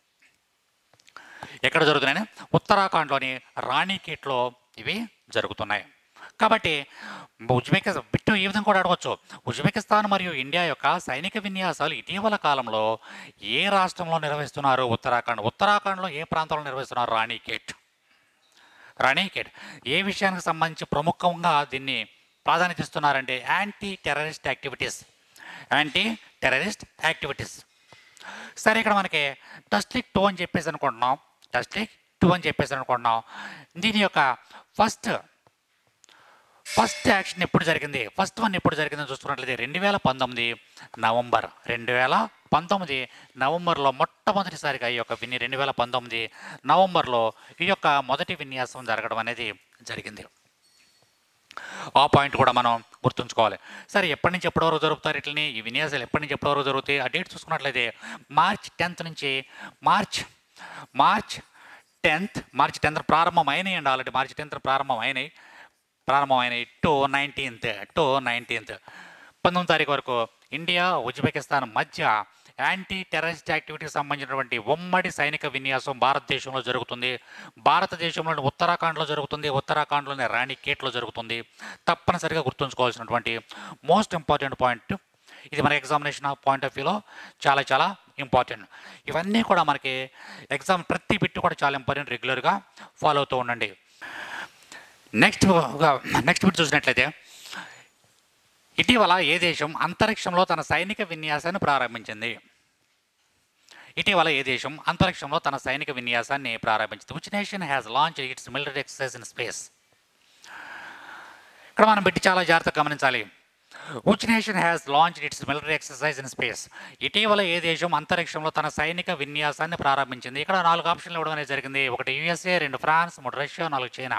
S1: ఎక్కడ జరుగుతున్నాయని ఉత్తరాఖండ్లోని రాణికేట్లో ఇవి జరుగుతున్నాయి కాబట్టి ఉజ్బెకిస్తాన్ బిట్టు ఈ విధంగా కూడా అడగవచ్చు ఉజ్బెకిస్తాన్ మరియు ఇండియా యొక్క సైనిక విన్యాసాలు ఇటీవల కాలంలో ఏ రాష్ట్రంలో నిర్వహిస్తున్నారు ఉత్తరాఖండ్ ఉత్తరాఖండ్లో ఏ ప్రాంతంలో నిర్వహిస్తున్నారు రాణికేట్ రాణికేట్ ఏ విషయానికి సంబంధించి ప్రముఖంగా దీన్ని ప్రాధాన్యత ఇస్తున్నారంటే anti terrorist activities anti terrorist activities సరే ఇక్కడ మనకి టస్లిక్ టూ అని చెప్పేసి అనుకుంటున్నాం టస్లిక్ టూ అని చెప్పేసి అనుకుంటున్నాం దీని యొక్క ఫస్ట్ ఫస్ట్ యాక్షన్ ఎప్పుడు జరిగింది ఫస్ట్ వన్ ఎప్పుడు జరిగిందని చూసుకున్నట్లయితే రెండు వేల పంతొమ్మిది నవంబర్ రెండు వేల పంతొమ్మిది నవంబర్లో మొట్టమొదటిసారిగా ఈ యొక్క విని రెండు వేల పంతొమ్మిది నవంబర్లో ఈ యొక్క మొదటి విన్యాసం జరగడం అనేది జరిగింది ఆ పాయింట్ కూడా మనం గుర్తుంచుకోవాలి సరే ఎప్పటి నుంచి ఎప్పటి వరకు జరుపుతారు ఇట్లని ఈ విన్యాసాలు ఎప్పటి నుంచి ఎప్పటి వరకు జరుగుతాయి ఆ డేట్ చూసుకున్నట్లయితే మార్చ్ టెన్త్ నుంచి March March tenth March tenth ప్రారంభం అయినాయి అండి ఆల్రెడీ మార్చ్ టెన్త్ ప్రారంభం అయినాయి ప్రారంభమైనాయి టు నైన్టీన్త్ టు నైన్టీన్త్ పంతొమ్మిది తారీఖు వరకు ఇండియా ఉజ్బెకిస్తాన్ మధ్య యాంటీ టెర్రరిస్ట్ యాక్టివిటీకి సంబంధించినటువంటి ఉమ్మడి సైనిక విన్యాసం భారతదేశంలో జరుగుతుంది భారతదేశంలోని ఉత్తరాఖండ్లో జరుగుతుంది ఉత్తరాఖండ్లోని రాణికేట్లో జరుగుతుంది తప్పనిసరిగా గుర్తుంచుకోవాల్సినటువంటి మోస్ట్ ఇంపార్టెంట్ పాయింట్ ఇది మన ఎగ్జామినేషన్ పాయింట్ ఆఫ్ వ్యూలో చాలా చాలా ఇంపార్టెంట్ ఇవన్నీ కూడా మనకి ఎగ్జామ్ ప్రతి బిట్ కూడా చాలా ఇంపార్టెంట్ రెగ్యులర్గా ఫాలో అవుతూ ఉండండి నెక్స్ట్ నెక్స్ట్ బిట్ చూసినట్లయితే ఇటీవల ఏ దేశం అంతరిక్షంలో తన సైనిక విన్యాసాన్ని ప్రారంభించింది ఇటీవల ఏ దేశం అంతరిక్షంలో తన సైనిక విన్యాసాన్ని ప్రారంభించింది which nation has launch its military exercise in space ఇక్కడ మనం పెట్టి చాలా జాగ్రత్తగా గమనించాలి which nation has launch its military exercise in space ఇటీవల ఏ దేశం అంతరిక్షంలో తన సైనిక విన్యాసాన్ని ప్రారంభించింది ఇక్కడ నాలుగు ఆప్షన్లు ఇవ్వడం అనేది జరిగింది ఒకటి యుఎస్ఏ రెండు ఫ్రాన్స్ మూడు రష్యా నాలుగు చైనా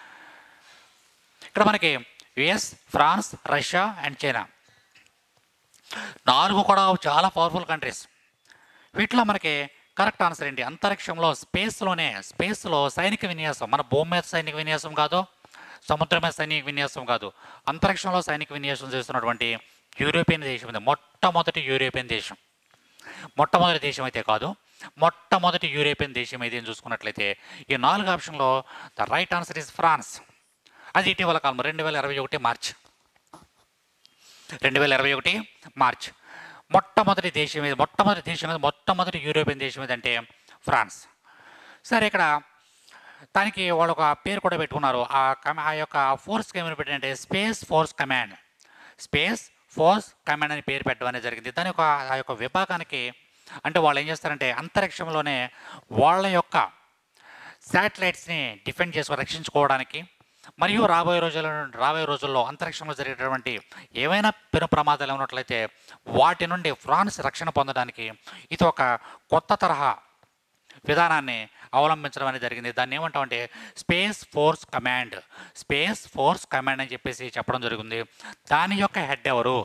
S1: ఇక్కడ మనకి US France Russia and China నాలుగు కూడా చాలా పవర్ఫుల్ కంట్రీస్ వీటిలో మనకి కరెక్ట్ ఆన్సర్ ఏంటి అంతరిక్షంలో స్పేస్లోనే స్పేస్లో సైనిక విన్యాసం మన భూమి మీద సైనిక విన్యాసం కాదు సముద్రం మీద సైనిక విన్యాసం కాదు అంతరిక్షంలో సైనిక విన్యాసం చేస్తున్నటువంటి యూరోపియన్ దేశం ఇది మొట్టమొదటి యూరోపియన్ దేశం మొట్టమొదటి దేశం అయితే కాదు మొట్టమొదటి యూరోపియన్ దేశం అయితే అని చూసుకున్నట్లయితే ఈ నాలుగు ఆప్షన్లో the right answer is France అది ఇటీవల కాలం రెండు వేల ఇరవై ఒకటి మార్చ్ రెండు వేల ఇరవై ఒకటి మార్చ్ మొట్టమొదటి దేశం ఏది మొట్టమొదటి దేశం ఏది మొట్టమొదటి యూరోపియన్ దేశం ఏదంటే ఫ్రాన్స్ సరే ఇక్కడ దానికి వాళ్ళు ఒక పేరు కూడా పెట్టుకున్నారు ఆ కమ ఆ యొక్క ఫోర్స్కి ఏమైనా పెట్టారంటే space force command space force command అని పేరు పెట్టడం అనేది జరిగింది దాని యొక్క ఆ యొక్క విభాగానికి అంటే వాళ్ళు ఏం చేస్తారంటే అంతరిక్షంలోనే వాళ్ళ యొక్క శాటిలైట్స్ని డిఫెండ్ చేసుకో రక్షించుకోవడానికి మరియు రాబోయే రోజుల్లో రాబోయే రోజుల్లో అంతరిక్షంలో జరిగేటటువంటి ఏవైనా పెను ప్రమాదాలు ఉన్నట్లయితే వాటి నుండి ఫ్రాన్స్ రక్షణ పొందడానికి ఇది ఒక కొత్త తరహా విధానాన్ని అవలంబించడం అనేది జరిగింది దాన్ని ఏమంటామంటే space force command space force command అని చెప్పేసి చెప్పడం జరిగింది దాని యొక్క హెడ్ ఎవరు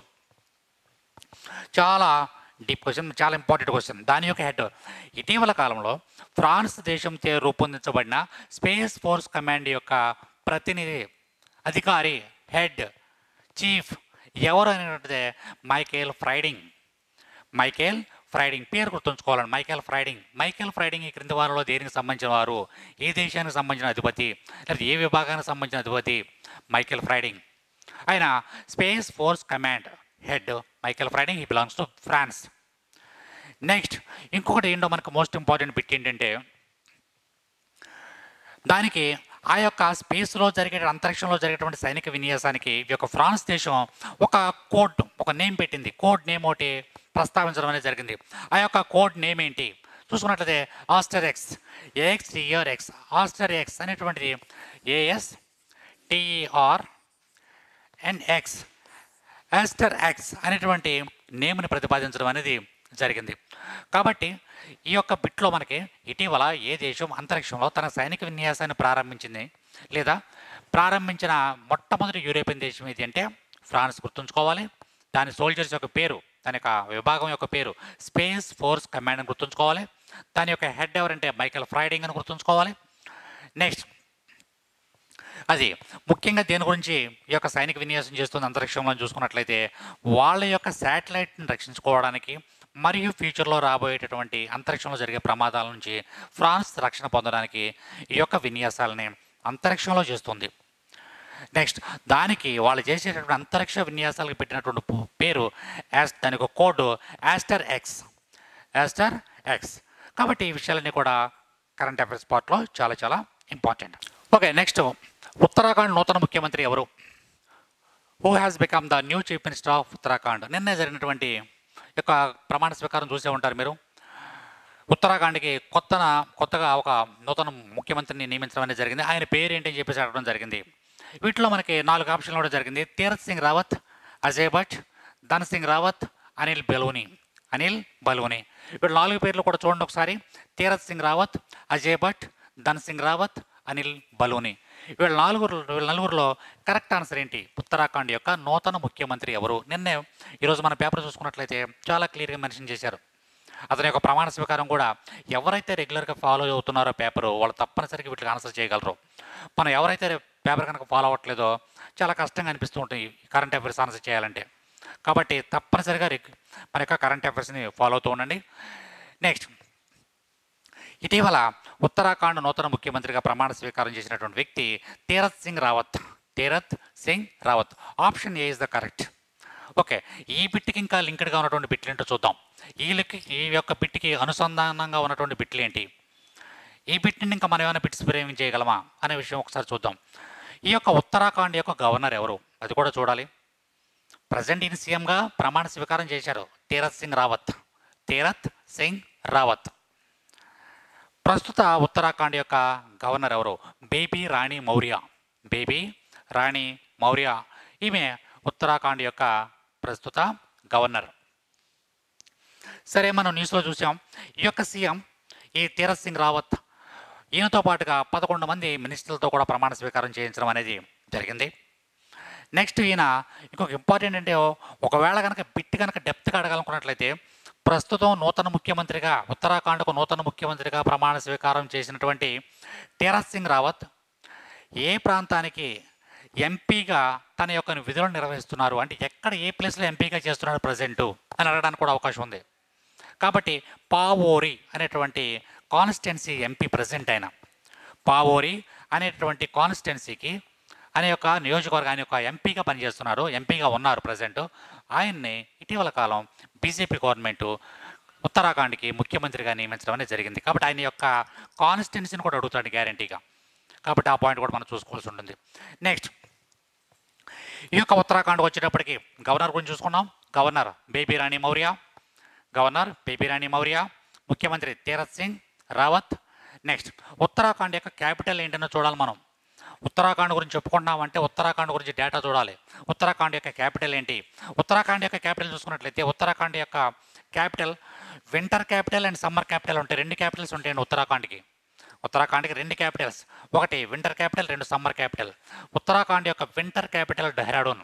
S1: చాలా డీప్ క్వశ్చన్ చాలా ఇంపార్టెంట్ క్వశ్చన్ దాని యొక్క హెడ్ ఇటీవల కాలంలో ఫ్రాన్స్ దేశంచే రూపొందించబడిన స్పేస్ ఫోర్స్ కమాండ్ యొక్క ప్రతినిధి అధికారి హెడ్ చీఫ్ ఎవరు అనేటువంటిదే మైకేల్ ఫ్రైడింగ్ మైకేల్ ఫ్రైడింగ్ పేరు గుర్తుంచుకోవాలండి మైకేల్ ఫ్రైడింగ్ మైకేల్ ఫ్రైడింగ్ ఈ క్రింది వారంలో దేనికి సంబంధించిన వారు ఏ దేశానికి సంబంధించిన అధిపతి లేదా ఏ విభాగానికి సంబంధించిన అధిపతి మైకేల్ ఫ్రైడింగ్ ఆయన space force command head Michael Friedling ఈ బిలాంగ్స్ టు ఫ్రాన్స్ నెక్స్ట్ ఇంకొకటి ఏంటో మనకు మోస్ట్ ఇంపార్టెంట్ బిట్ ఏంటంటే దానికి ఆ యొక్క స్పేస్లో జరిగే అంతరిక్షంలో జరిగేటువంటి సైనిక విన్యాసానికి ఈ యొక్క ఫ్రాన్స్ దేశం ఒక కోడ్ ఒక నేమ్ పెట్టింది కోడ్ నేమ్ ఒకటి ప్రస్తావించడం అనేది జరిగింది ఆ యొక్క కోడ్ నేమ్ ఏంటి చూసుకున్నట్లయితే Aster X AX TR X Aster X అనేటువంటిది AS TER NX Aster X అనేటువంటి నేమ్ని ప్రతిపాదించడం అనేది జరిగింది కాబట్టి ఈ యొక్క బిట్లో మనకి ఇటీవల ఏ దేశం అంతరిక్షంలో తన సైనిక విన్యాసాన్ని ప్రారంభించింది లేదా ప్రారంభించిన మొట్టమొదటి యూరోపియన్ దేశం ఏది అంటే ఫ్రాన్స్ గుర్తుంచుకోవాలి దాని సోల్జర్స్ యొక్క పేరు దాని యొక్క విభాగం యొక్క పేరు స్పేస్ ఫోర్స్ కమాండ్ అని గుర్తుంచుకోవాలి దాని యొక్క హెడ్ ఎవరంటే మైకల్ ఫ్రైడింగ్ అని గుర్తుంచుకోవాలి నెక్స్ట్ అది ముఖ్యంగా దేని గురించి ఈ యొక్క సైనిక విన్యాసం చేస్తుంది అంతరిక్షంలో చూసుకున్నట్లయితే వాళ్ళ యొక్క శాటిలైట్ని రక్షించుకోవడానికి మరియు ఫ్యూచర్లో రాబోయేటటువంటి అంతరిక్షంలో జరిగే ప్రమాదాల నుంచి ఫ్రాన్స్ రక్షణ పొందడానికి ఈ యొక్క విన్యాసాలని అంతరిక్షంలో చేస్తుంది నెక్స్ట్ దానికి వాళ్ళు చేసేటటువంటి అంతరిక్ష విన్యాసాలకు పెట్టినటువంటి పు- పేరు యాస్ దానికి ఒక code Aster X Aster X కాబట్టి ఈ విషయాలన్నీ కూడా కరెంట్ అఫైర్స్ పార్ట్లో చాలా చాలా ఇంపార్టెంట్ ఓకే నెక్స్ట్ ఉత్తరాఖండ్ నూతన ముఖ్యమంత్రి ఎవరు who has become the new chief minister of Uttarakhand నిన్నే జరిగినటువంటి యొక్క ప్రమాణ స్వీకారం చూసే ఉంటారు మీరు ఉత్తరాఖండ్కి కొత్తన కొత్తగా ఒక నూతన ముఖ్యమంత్రిని నియమించడం అనేది జరిగింది ఆయన పేరు ఏంటి అని చెప్పేసి అడగడం జరిగింది వీటిలో మనకి నాలుగు ఆప్షన్లు కూడా జరిగింది తీరత్ సింగ్ రావత్ అజయ్ భట్ ధన్ సింగ్ రావత్ అనిల్ బెలూని అనిల్ బలూని వీళ్ళు నాలుగు పేర్లు కూడా చూడండి ఒకసారి తీరత్ సింగ్ రావత్ అజయ్ భట్ ధన్ సింగ్ రావత్ అనిల్ బలూని వీళ్ళ నలుగురు వీళ్ళ నలుగురిలో కరెక్ట్ ఆన్సర్ ఏంటి ఉత్తరాఖండ్ యొక్క నూతన ముఖ్యమంత్రి ఎవరు నిన్నే ఈరోజు మన పేపర్ చూసుకున్నట్లయితే చాలా క్లియర్గా మెన్షన్ చేశారు అతని యొక్క ప్రమాణ స్వీకారం కూడా ఎవరైతే రెగ్యులర్గా ఫాలో అవుతున్నారో పేపరు వాళ్ళు తప్పనిసరిగా వీటికి ఆన్సర్ చేయగలరు మనం ఎవరైతే పేపర్ కనుక ఫాలో అవ్వట్లేదో చాలా కష్టంగా అనిపిస్తూ ఉంటుంది కరెంట్ అఫైర్స్ ఆన్సర్ చేయాలంటే కాబట్టి తప్పనిసరిగా రెగ్- మన యొక్క కరెంట్ అఫైర్స్ని ఫాలో అవుతూ ఉండండి నెక్స్ట్ ఇటీవల ఉత్తరాఖండ్ నూతన ముఖ్యమంత్రిగా ప్రమాణ స్వీకారం చేసినటువంటి వ్యక్తి Tirath Singh Rawat Tirath Singh Rawat option A is the correct okay ఈ బిట్కి ఇంకా లింక్డ్గా ఉన్నటువంటి బిట్లు ఏంటో చూద్దాం ఈ లిక్ ఈ యొక్క బిట్కి అనుసంధానంగా ఉన్నటువంటి బిట్లు ఏంటి ఈ బిట్ని ఇంకా మనం ఏమైనా బిట్స్ ఫ్రేమ్ చేయగలమా అనే విషయం ఒకసారి చూద్దాం ఈ యొక్క ఉత్తరాఖండ్ యొక్క గవర్నర్ ఎవరు అది కూడా చూడాలి ప్రజెంట్ ఈయన సీఎంగా ప్రమాణ స్వీకారం చేశారు తీరత్ సింగ్ రావత్ తీరత్ సింగ్ రావత్ ప్రస్తుత ఉత్తరాఖండ్ యొక్క గవర్నర్ ఎవరు బేబీ రాణి మౌర్య బేబీ రాణి మౌర్య ఈమె ఉత్తరాఖండ్ యొక్క ప్రస్తుత గవర్నర్ సరే మనం న్యూస్లో చూసాం ఈ యొక్క సీఎం ఈ తీరత్ సింగ్ రావత్ ఈయనతో పాటుగా పదకొండు మంది మినిస్టర్లతో కూడా ప్రమాణ స్వీకారం చేయించడం అనేది జరిగింది నెక్స్ట్ ఈయన ఇంకొక ఇంపార్టెంట్ అంటే ఒకవేళ కనుక బిట్ కనుక డెప్త్గా అడగాలనుకున్నట్లయితే ప్రస్తుతం నూతన ముఖ్యమంత్రిగా ఉత్తరాఖండ్కు నూతన ముఖ్యమంత్రిగా ప్రమాణ స్వీకారం చేసినటువంటి తీరత్ సింగ్ రావత్ ఏ ప్రాంతానికి ఎంపీగా తన యొక్క విధులను నిర్వహిస్తున్నారు అంటే ఎక్కడ ఏ ప్లేస్లో ఎంపీగా చేస్తున్నారు ప్రజెంటు అని అడగడానికి కూడా అవకాశం ఉంది కాబట్టి పావోరి అనేటువంటి కాన్స్టిట్యున్సీ ఎంపీ ప్రజెంట్ అయిన పావోరి అనేటువంటి కాన్స్టిట్యున్సీకి అనే యొక్క నియోజకవర్గం ఆయన యొక్క ఎంపీగా పనిచేస్తున్నారు ఎంపీగా ఉన్నారు ప్రజెంట్ ఆయన్ని ఇటీవల కాలం బీజేపీ గవర్నమెంట్ ఉత్తరాఖండ్కి ముఖ్యమంత్రిగా నియమించడం అనేది జరిగింది కాబట్టి ఆయన యొక్క కాన్స్టిట్యున్సీని కూడా అడుగుతాడు గ్యారంటీగా కాబట్టి ఆ పాయింట్ కూడా మనం చూసుకోవాల్సి ఉంటుంది నెక్స్ట్ ఈ యొక్క ఉత్తరాఖండ్ వచ్చేటప్పటికి గవర్నర్ గురించి చూసుకున్నాం గవర్నర్ బేబీ రాణి మౌర్య గవర్నర్ బేబీ రాణి మౌర్య ముఖ్యమంత్రి తీరత్ సింగ్ రావత్ నెక్స్ట్ ఉత్తరాఖండ్ యొక్క క్యాపిటల్ ఏంటనో చూడాలి మనం ఉత్తరాఖండ్ గురించి చెప్పుకున్నామంటే ఉత్తరాఖండ్ గురించి డేటా చూడాలి ఉత్తరాఖండ్ యొక్క క్యాపిటల్ ఏంటి ఉత్తరాఖండ్ యొక్క క్యాపిటల్ చూసుకున్నట్లయితే ఉత్తరాఖండ్ యొక్క capital winter capital and summer capital ఉంటాయి రెండు క్యాపిటల్స్ ఉంటాయండి ఉత్తరాఖండ్కి ఉత్తరాఖండ్కి రెండు క్యాపిటల్స్ ఒకటి వింటర్ క్యాపిటల్ రెండు సమ్మర్ క్యాపిటల్ ఉత్తరాఖండ్ యొక్క వింటర్ క్యాపిటల్ డెహ్రాడూన్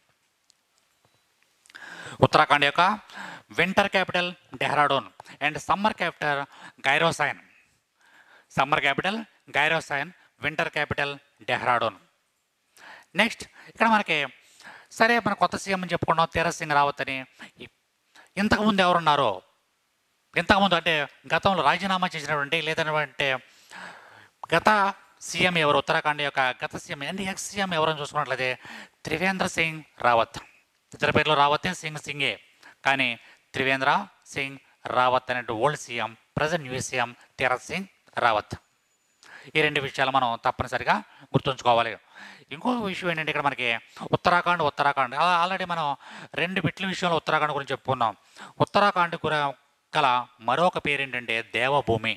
S1: ఉత్తరాఖండ్ యొక్క winter capital Dehradun and summer capital Gairsain summer capital Gairsain winter capital Dehradun next ఇక్కడ మనకి సరే మన కొత్త సీఎం అని చెప్పుకున్నాం తీరత్ సింగ్ రావత్ అని ఇ- ఇంతకుముందు ఎవరున్నారో ఇంతకుముందు అంటే గతంలో రాజీనామా చేసినటువంటి లేదంటే గత సీఎం ఎవరు ఉత్తరాఖండ్ యొక్క గత సీఎం అండ్ ఎక్స్ సీఎం ఎవరని చూసుకున్నట్లయితే త్రివేంద్ర సింగ్ రావత్ ఇతర పేర్లు రావతే సింగ్ సింగే కానీ త్రివేంద్ర సింగ్ రావత్ అనే old CM present new CM Tirath Singh Rawat ఈ రెండు విషయాలు మనం తప్పనిసరిగా గుర్తుంచుకోవాలి ఇంకో విషయం ఏంటంటే ఇక్కడ మనకి ఉత్తరాఖండ్ ఉత్తరాఖండ్ ఆ- ఆల్రెడీ మనం రెండు బిట్ల విషయంలో ఉత్తరాఖండ్ గురించి చెప్పుకున్నాం ఉత్తరాఖండ్ గుర గల మరొక పేరు ఏంటంటే దేవభూమి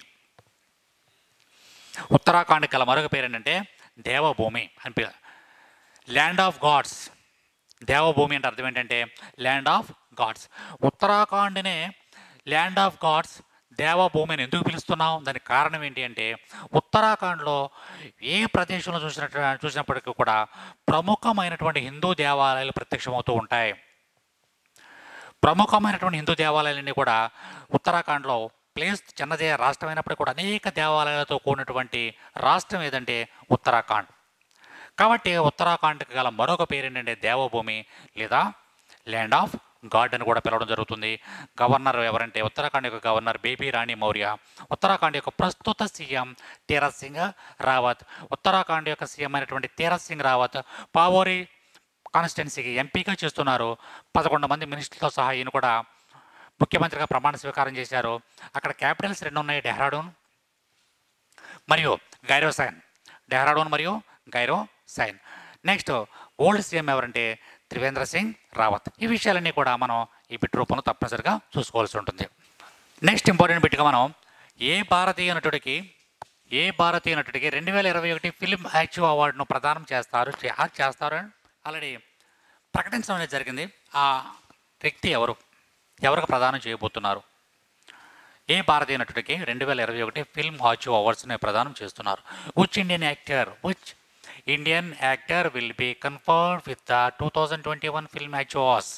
S1: ఉత్తరాఖండ్ గల మరొక పేరు ఏంటంటే దేవభూమి అని పేరు ల్యాండ్ ఆఫ్ గాడ్స్ దేవభూమి అంటే అర్థం ఏంటంటే ల్యాండ్ ఆఫ్ గాడ్స్ ఉత్తరాఖండ్నే ల్యాండ్ ఆఫ్ గాడ్స్ దేవభూమి అని ఎందుకు పిలుస్తున్నాం దానికి కారణం ఏంటి అంటే ఉత్తరాఖండ్లో ఏ ప్రదేశంలో చూసినట్టు చూసినప్పటికీ కూడా ప్రముఖమైనటువంటి హిందూ దేవాలయాలు ప్రత్యక్షమవుతూ ఉంటాయి ప్రముఖమైనటువంటి హిందూ దేవాలయాలన్నీ కూడా ఉత్తరాఖండ్లో ప్లేస్ చిన్నదే రాష్ట్రం అయినప్పటికీ కూడా అనేక దేవాలయాలతో కూడినటువంటి రాష్ట్రం ఏదంటే ఉత్తరాఖండ్ కాబట్టి ఉత్తరాఖండ్కి గల మరొక పేరు ఏంటంటే దేవభూమి లేదా ల్యాండ్ ఆఫ్ గాడ్ అని కూడా పిలవడం జరుగుతుంది గవర్నర్ ఎవరంటే ఉత్తరాఖండ్ యొక్క గవర్నర్ బేబీ రాణి మౌర్య ఉత్తరాఖండ్ యొక్క ప్రస్తుత సీఎం తీరత్ సింగ్ రావత్ ఉత్తరాఖండ్ యొక్క సీఎం అయినటువంటి తీరత్ సింగ్ రావత్ పావోరి కాన్స్టిట్యున్సీకి ఎంపీగా చేస్తున్నారు పదకొండు మంది మినిస్టర్లతో సహా ఈయన కూడా ముఖ్యమంత్రిగా ప్రమాణ స్వీకారం చేశారు అక్కడ క్యాపిటల్స్ రెండు ఉన్నాయి డెహ్రాడూన్ మరియు గైరో సైన్ డెహ్రాడూన్ మరియు Gairsain next old CM ఎవరంటే త్రివేంద్ర సింగ్ రావత్ ఈ విషయాలన్నీ కూడా మనం ఈ బిట్ రూపంలో తప్పనిసరిగా చూసుకోవాల్సి ఉంటుంది నెక్స్ట్ ఇంపార్టెంట్ బిట్గా మనం ఏ భారతీయ నటుడికి ఏ భారతీయ నటుడికి రెండు వేల ఇరవై ఒకటి ఫిల్మ్ యాక్టివ్ అవార్డును ప్రదానం చేస్తారు చే- ఆ చేస్తారు ఆల్రెడీ ప్రకటించడం అనేది జరిగింది ఆ వ్యక్తి ఎవరు ఎవరికి ప్రదానం చేయబోతున్నారు ఏ భారతీయ నటుడికి రెండు వేల ఇరవై ఒకటి ఫిల్మ్ హాచు అవార్డ్స్ని ప్రదానం చేస్తున్నారు which Indian actor which Indian actor will be conferred with the two thousand twenty one film హాచు అవార్డ్స్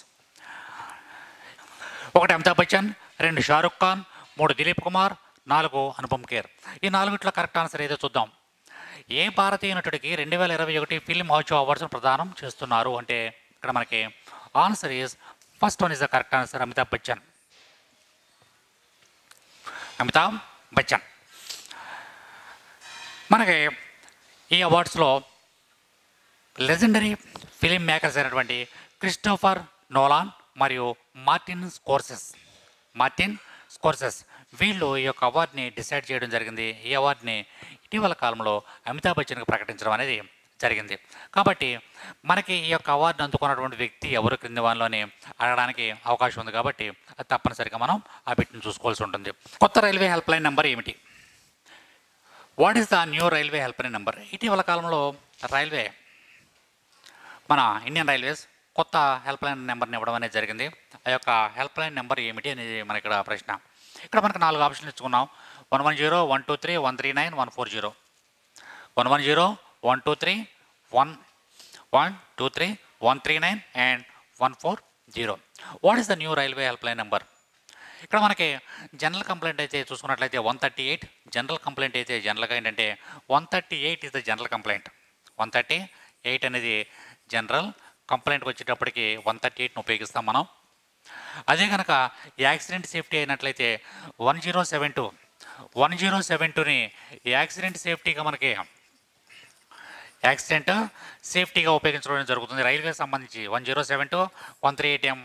S1: ఒకటి అమితాబ్ బచ్చన్ రెండు షారుఖ్ ఖాన్ మూడు దిలీప్ కుమార్ నాలుగు అనుపమ్ ఖేర్ ఈ నాలుగిట్లో కరెక్ట్ ఆన్సర్ ఏదో చూద్దాం ఏ భారతీయ నటుడికి రెండు వేల ఇరవై ఒకటి ఫిల్మ్ హాచు అవార్డ్స్ ప్రదానం చేస్తున్నారు అంటే ఇక్కడ మనకి answer is first one is the correct answer Amitabh Bachchan Amitabh Bachchan మనకి ఈ అవార్డ్స్లో లెజెండరీ ఫిలిం మేకర్స్ అయినటువంటి క్రిస్టోఫర్ నోలాన్ మరియు మార్టిన్ స్కోర్సెస్ మార్టిన్ స్కోర్సెస్ వీళ్ళు ఈ యొక్క అవార్డుని డిసైడ్ చేయడం జరిగింది ఈ అవార్డుని ఇటీవల కాలంలో అమితాబ్ బచ్చన్కి ప్రకటించడం అనేది జరిగింది కాబట్టి మనకి ఈ యొక్క అవార్డును అందుకున్నటువంటి వ్యక్తి ఎవరు క్రింది వాళ్ళని అడగడానికి అవకాశం ఉంది కాబట్టి అది తప్పనిసరిగా మనం ఆ బిట్ని చూసుకోవాల్సి ఉంటుంది కొత్త రైల్వే హెల్ప్ లైన్ నెంబర్ ఏమిటి what is the new railway help line number ఇటీవల కాలంలో రైల్వే మన ఇండియన్ రైల్వేస్ కొత్త హెల్ప్ లైన్ నెంబర్ని ఇవ్వడం అనేది జరిగింది ఆ యొక్క హెల్ప్ లైన్ నెంబర్ ఏమిటి అనేది మన ఇక్కడ ప్రశ్న ఇక్కడ మనకు నాలుగు ఆప్షన్లు ఇచ్చుకున్నాం one one zero one two three one three nine one four zero one one zero one two three one one two three one three nine and one four zero what is the new railway help line number ఇక్కడ మనకి జనరల్ కంప్లైంట్ అయితే చూసుకున్నట్లయితే one thirty eight general complaint అయితే జనరల్గా ఏంటంటే one thirty eight is the general complaint one thirty eight అనేది జనరల్ కంప్లైంట్కి వచ్చేటప్పటికి వన్ థర్టీ ఎయిట్ని ఉపయోగిస్తాం మనం అదే కనుక యాక్సిడెంట్ సేఫ్టీ అయినట్లయితే one zero seven two one zero seven టూని యాక్సిడెంట్ సేఫ్టీగా మనకి యాక్సిడెంట్ సేఫ్టీగా ఉపయోగించడం జరుగుతుంది రైల్వే సంబంధించి one zero seven two one three eight ఎం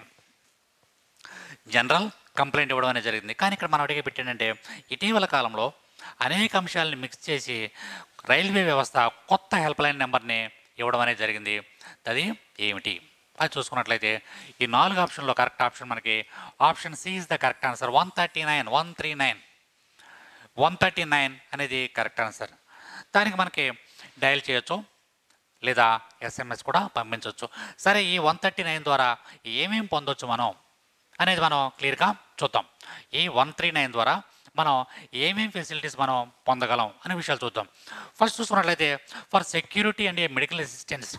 S1: జనరల్ కంప్లైంట్ ఇవ్వడం అనేది జరిగింది కానీ ఇక్కడ మనం అడిగే పెట్టిందంటే ఇటీవల కాలంలో అనేక అంశాలను మిక్స్ చేసి రైల్వే వ్యవస్థ కొత్త హెల్ప్ లైన్ నెంబర్ని ఇవ్వడం అనేది జరిగింది అది ఏమిటి అది చూసుకున్నట్లయితే ఈ నాలుగు ఆప్షన్లో కరెక్ట్ ఆప్షన్ మనకి option C is the correct answer one thirty nine one three nine one thirty nine అనేది కరెక్ట్ ఆన్సర్ దానికి మనకి డయల్ చేయొచ్చు లేదా ఎస్ఎంఎస్ కూడా పంపించవచ్చు సరే ఈ వన్ థర్టీ నైన్ ద్వారా ఏమేం పొందొచ్చు మనం అనేది మనం క్లియర్గా చూద్దాం ఈ వన్ త్రీ నైన్ ద్వారా మనం ఏమేం ఫెసిలిటీస్ మనం పొందగలం అనే విషయాలు చూద్దాం ఫస్ట్ చూసుకున్నట్లయితే for security and medical assistance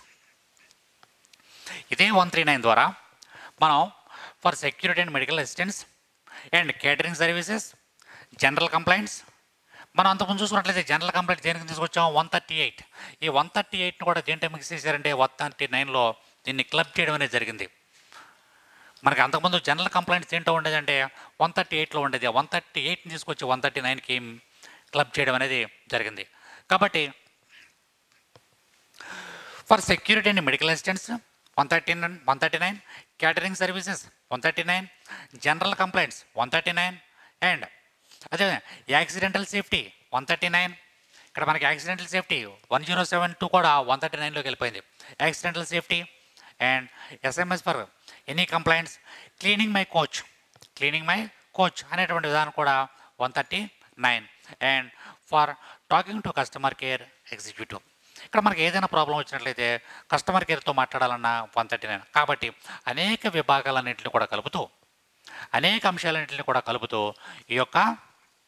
S1: ఇదే వన్ త్రీ నైన్ ద్వారా మనం for security and medical assistance and catering services general complaints మనం అంతకుముందు చూసుకున్నట్లయితే జనరల్ కంప్లైంట్ దేనికి తీసుకొచ్చాం వన్ థర్టీ ఎయిట్ ఈ వన్ థర్టీ ఎయిట్ని కూడా దేంట్లో మిక్స్ చేశారంటే వన్ థర్టీ నైన్లో దీన్ని క్లబ్ చేయడం అనేది జరిగింది మనకి అంతకుముందు జనరల్ కంప్లైంట్స్ ఏంటో ఉండేదంటే వన్ థర్టీ ఎయిట్లో ఉండేది వన్ థర్టీ ఎయిట్ని తీసుకొచ్చి వన్ థర్టీ నైన్కి క్లబ్ చేయడం అనేది జరిగింది కాబట్టి for security and medical assistants one thirty nine one thirty nine catering services one thirty nine general complaints one thirty nine and అదే accidental safety one thirty nine ఇక్కడ మనకి accidental safety one zero seven two కూడా వన్ థర్టీ నైన్లోకి వెళ్ళిపోయింది accidental safety and SMS for any complaints cleaning my coach cleaning my coach అనేటువంటి విధానం కూడా one thirty nine and for talking to customer care executive ఇక్కడ మనకి ఏదైనా ప్రాబ్లం వచ్చినట్లయితే కస్టమర్ కేర్తో మాట్లాడాలన్నా వన్ థర్టీ నైన్ కాబట్టి అనేక విభాగాలన్నింటిని కూడా కలుపుతూ అనేక అంశాలన్నింటిని కూడా కలుపుతూ ఈ యొక్క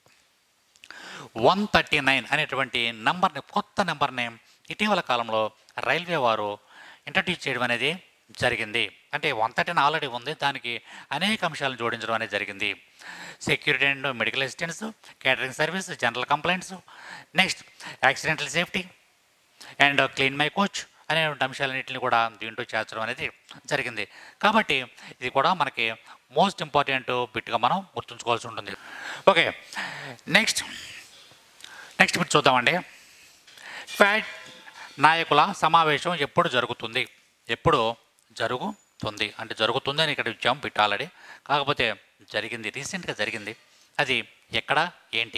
S1: వన్ థర్టీ నైన్ అనేటువంటి నంబర్ని కొత్త నెంబర్ని ఇటీవల కాలంలో రైల్వే వారు ఇంట్రడ్యూస్ చేయడం అనేది జరిగింది అంటే వన్ థర్టీన్ ఆల్రెడీ ఉంది దానికి అనేక అంశాలను జోడించడం అనేది జరిగింది security and medical assistants catering service general complaints next accidental safety and clean my coach అనేటువంటి అంశాలన్నింటిని కూడా దీంట్లో చేర్చడం అనేది జరిగింది కాబట్టి ఇది కూడా మనకి మోస్ట్ ఇంపార్టెంట్ బిట్గా మనం గుర్తుంచుకోవాల్సి ఉంటుంది ఓకే నెక్స్ట్ నెక్స్ట్ బిట్ చూద్దామండి ఫ్యాట్ నాయకుల సమావేశం ఎప్పుడు జరుగుతుంది ఎప్పుడు జరుగుతుంది అంటే జరుగుతుంది అని ఇక్కడ ఇచ్చాం బిట్ ఆల్రెడీ కాకపోతే జరిగింది రీసెంట్గా జరిగింది అది ఎక్కడ ఏంటి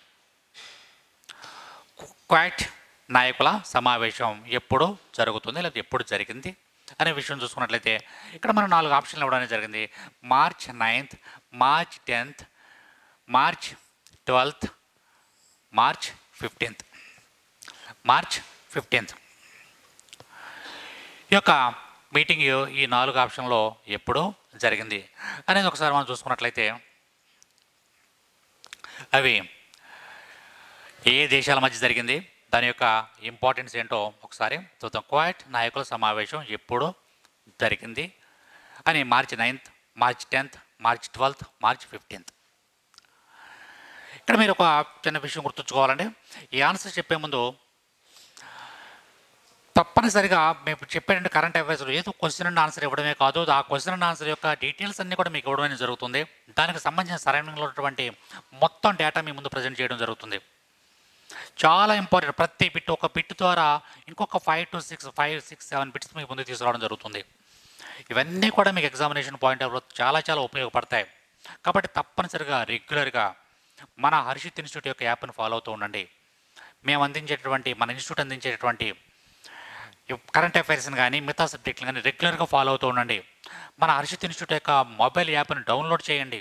S1: క్వాట్ నాయకుల సమావేశం ఎప్పుడు జరుగుతుంది లేదా ఎప్పుడు జరిగింది అనే విషయం చూసుకున్నట్లయితే ఇక్కడ మనం నాలుగు ఆప్షన్లు ఇవ్వడం అనేది జరిగింది March ninth March tenth March twelfth March fifteenth March fifteenth ఈ యొక్క మీటింగ్ ఈ నాలుగు ఆప్షన్లో ఎప్పుడు జరిగింది అనేది ఒకసారి మనం చూసుకున్నట్లయితే అవి ఏ దేశాల మధ్య జరిగింది దాని యొక్క ఇంపార్టెన్స్ ఏంటో ఒకసారి చూద్దాం క్వాట్ నాయకుల సమావేశం ఎప్పుడు జరిగింది అని March ninth March tenth March twelfth March fifteenth ఇక్కడ మీరు ఒక చిన్న విషయం గుర్తుంచుకోవాలండి ఈ ఆన్సర్ చెప్పే ముందు తప్పనిసరిగా మేము చెప్పేటువంటి కరెంట్ అఫైర్స్ ఏదో క్వశ్చన్ అండ్ ఆన్సర్ ఇవ్వడమే కాదు ఆ క్వశ్చన్ అండ్ ఆన్సర్ యొక్క డీటెయిల్స్ అన్నీ కూడా మీకు ఇవ్వడం అనేది జరుగుతుంది దానికి సంబంధించిన సరౌండింగ్లో ఉన్నటువంటి మొత్తం డేటా మీ ముందు ప్రజెంట్ చేయడం జరుగుతుంది చాలా ఇంపార్టెంట్ ప్రతి బిట్ ఒక బిట్ ద్వారా ఇంకొక five to six five six seven bits మీకు ముందుకు తీసుకురావడం జరుగుతుంది ఇవన్నీ కూడా మీకు ఎగ్జామినేషన్ పాయింట్ ఆఫ్ చాలా చాలా ఉపయోగపడతాయి కాబట్టి తప్పనిసరిగా రెగ్యులర్గా మన హర్షిత్ ఇన్స్టిట్యూట్ యొక్క యాప్ని ఫాలో అవుతూ ఉండండి మేము అందించేటటువంటి మన ఇన్స్టిట్యూట్ అందించేటటువంటి కరెంట్ అఫైర్స్ని కానీ మిగతా సబ్జెక్టులు కానీ రెగ్యులర్గా ఫాలో అవుతూ ఉండండి మన హర్షిత్ ఇన్స్టిట్యూట్ యొక్క మొబైల్ యాప్ని డౌన్లోడ్ చేయండి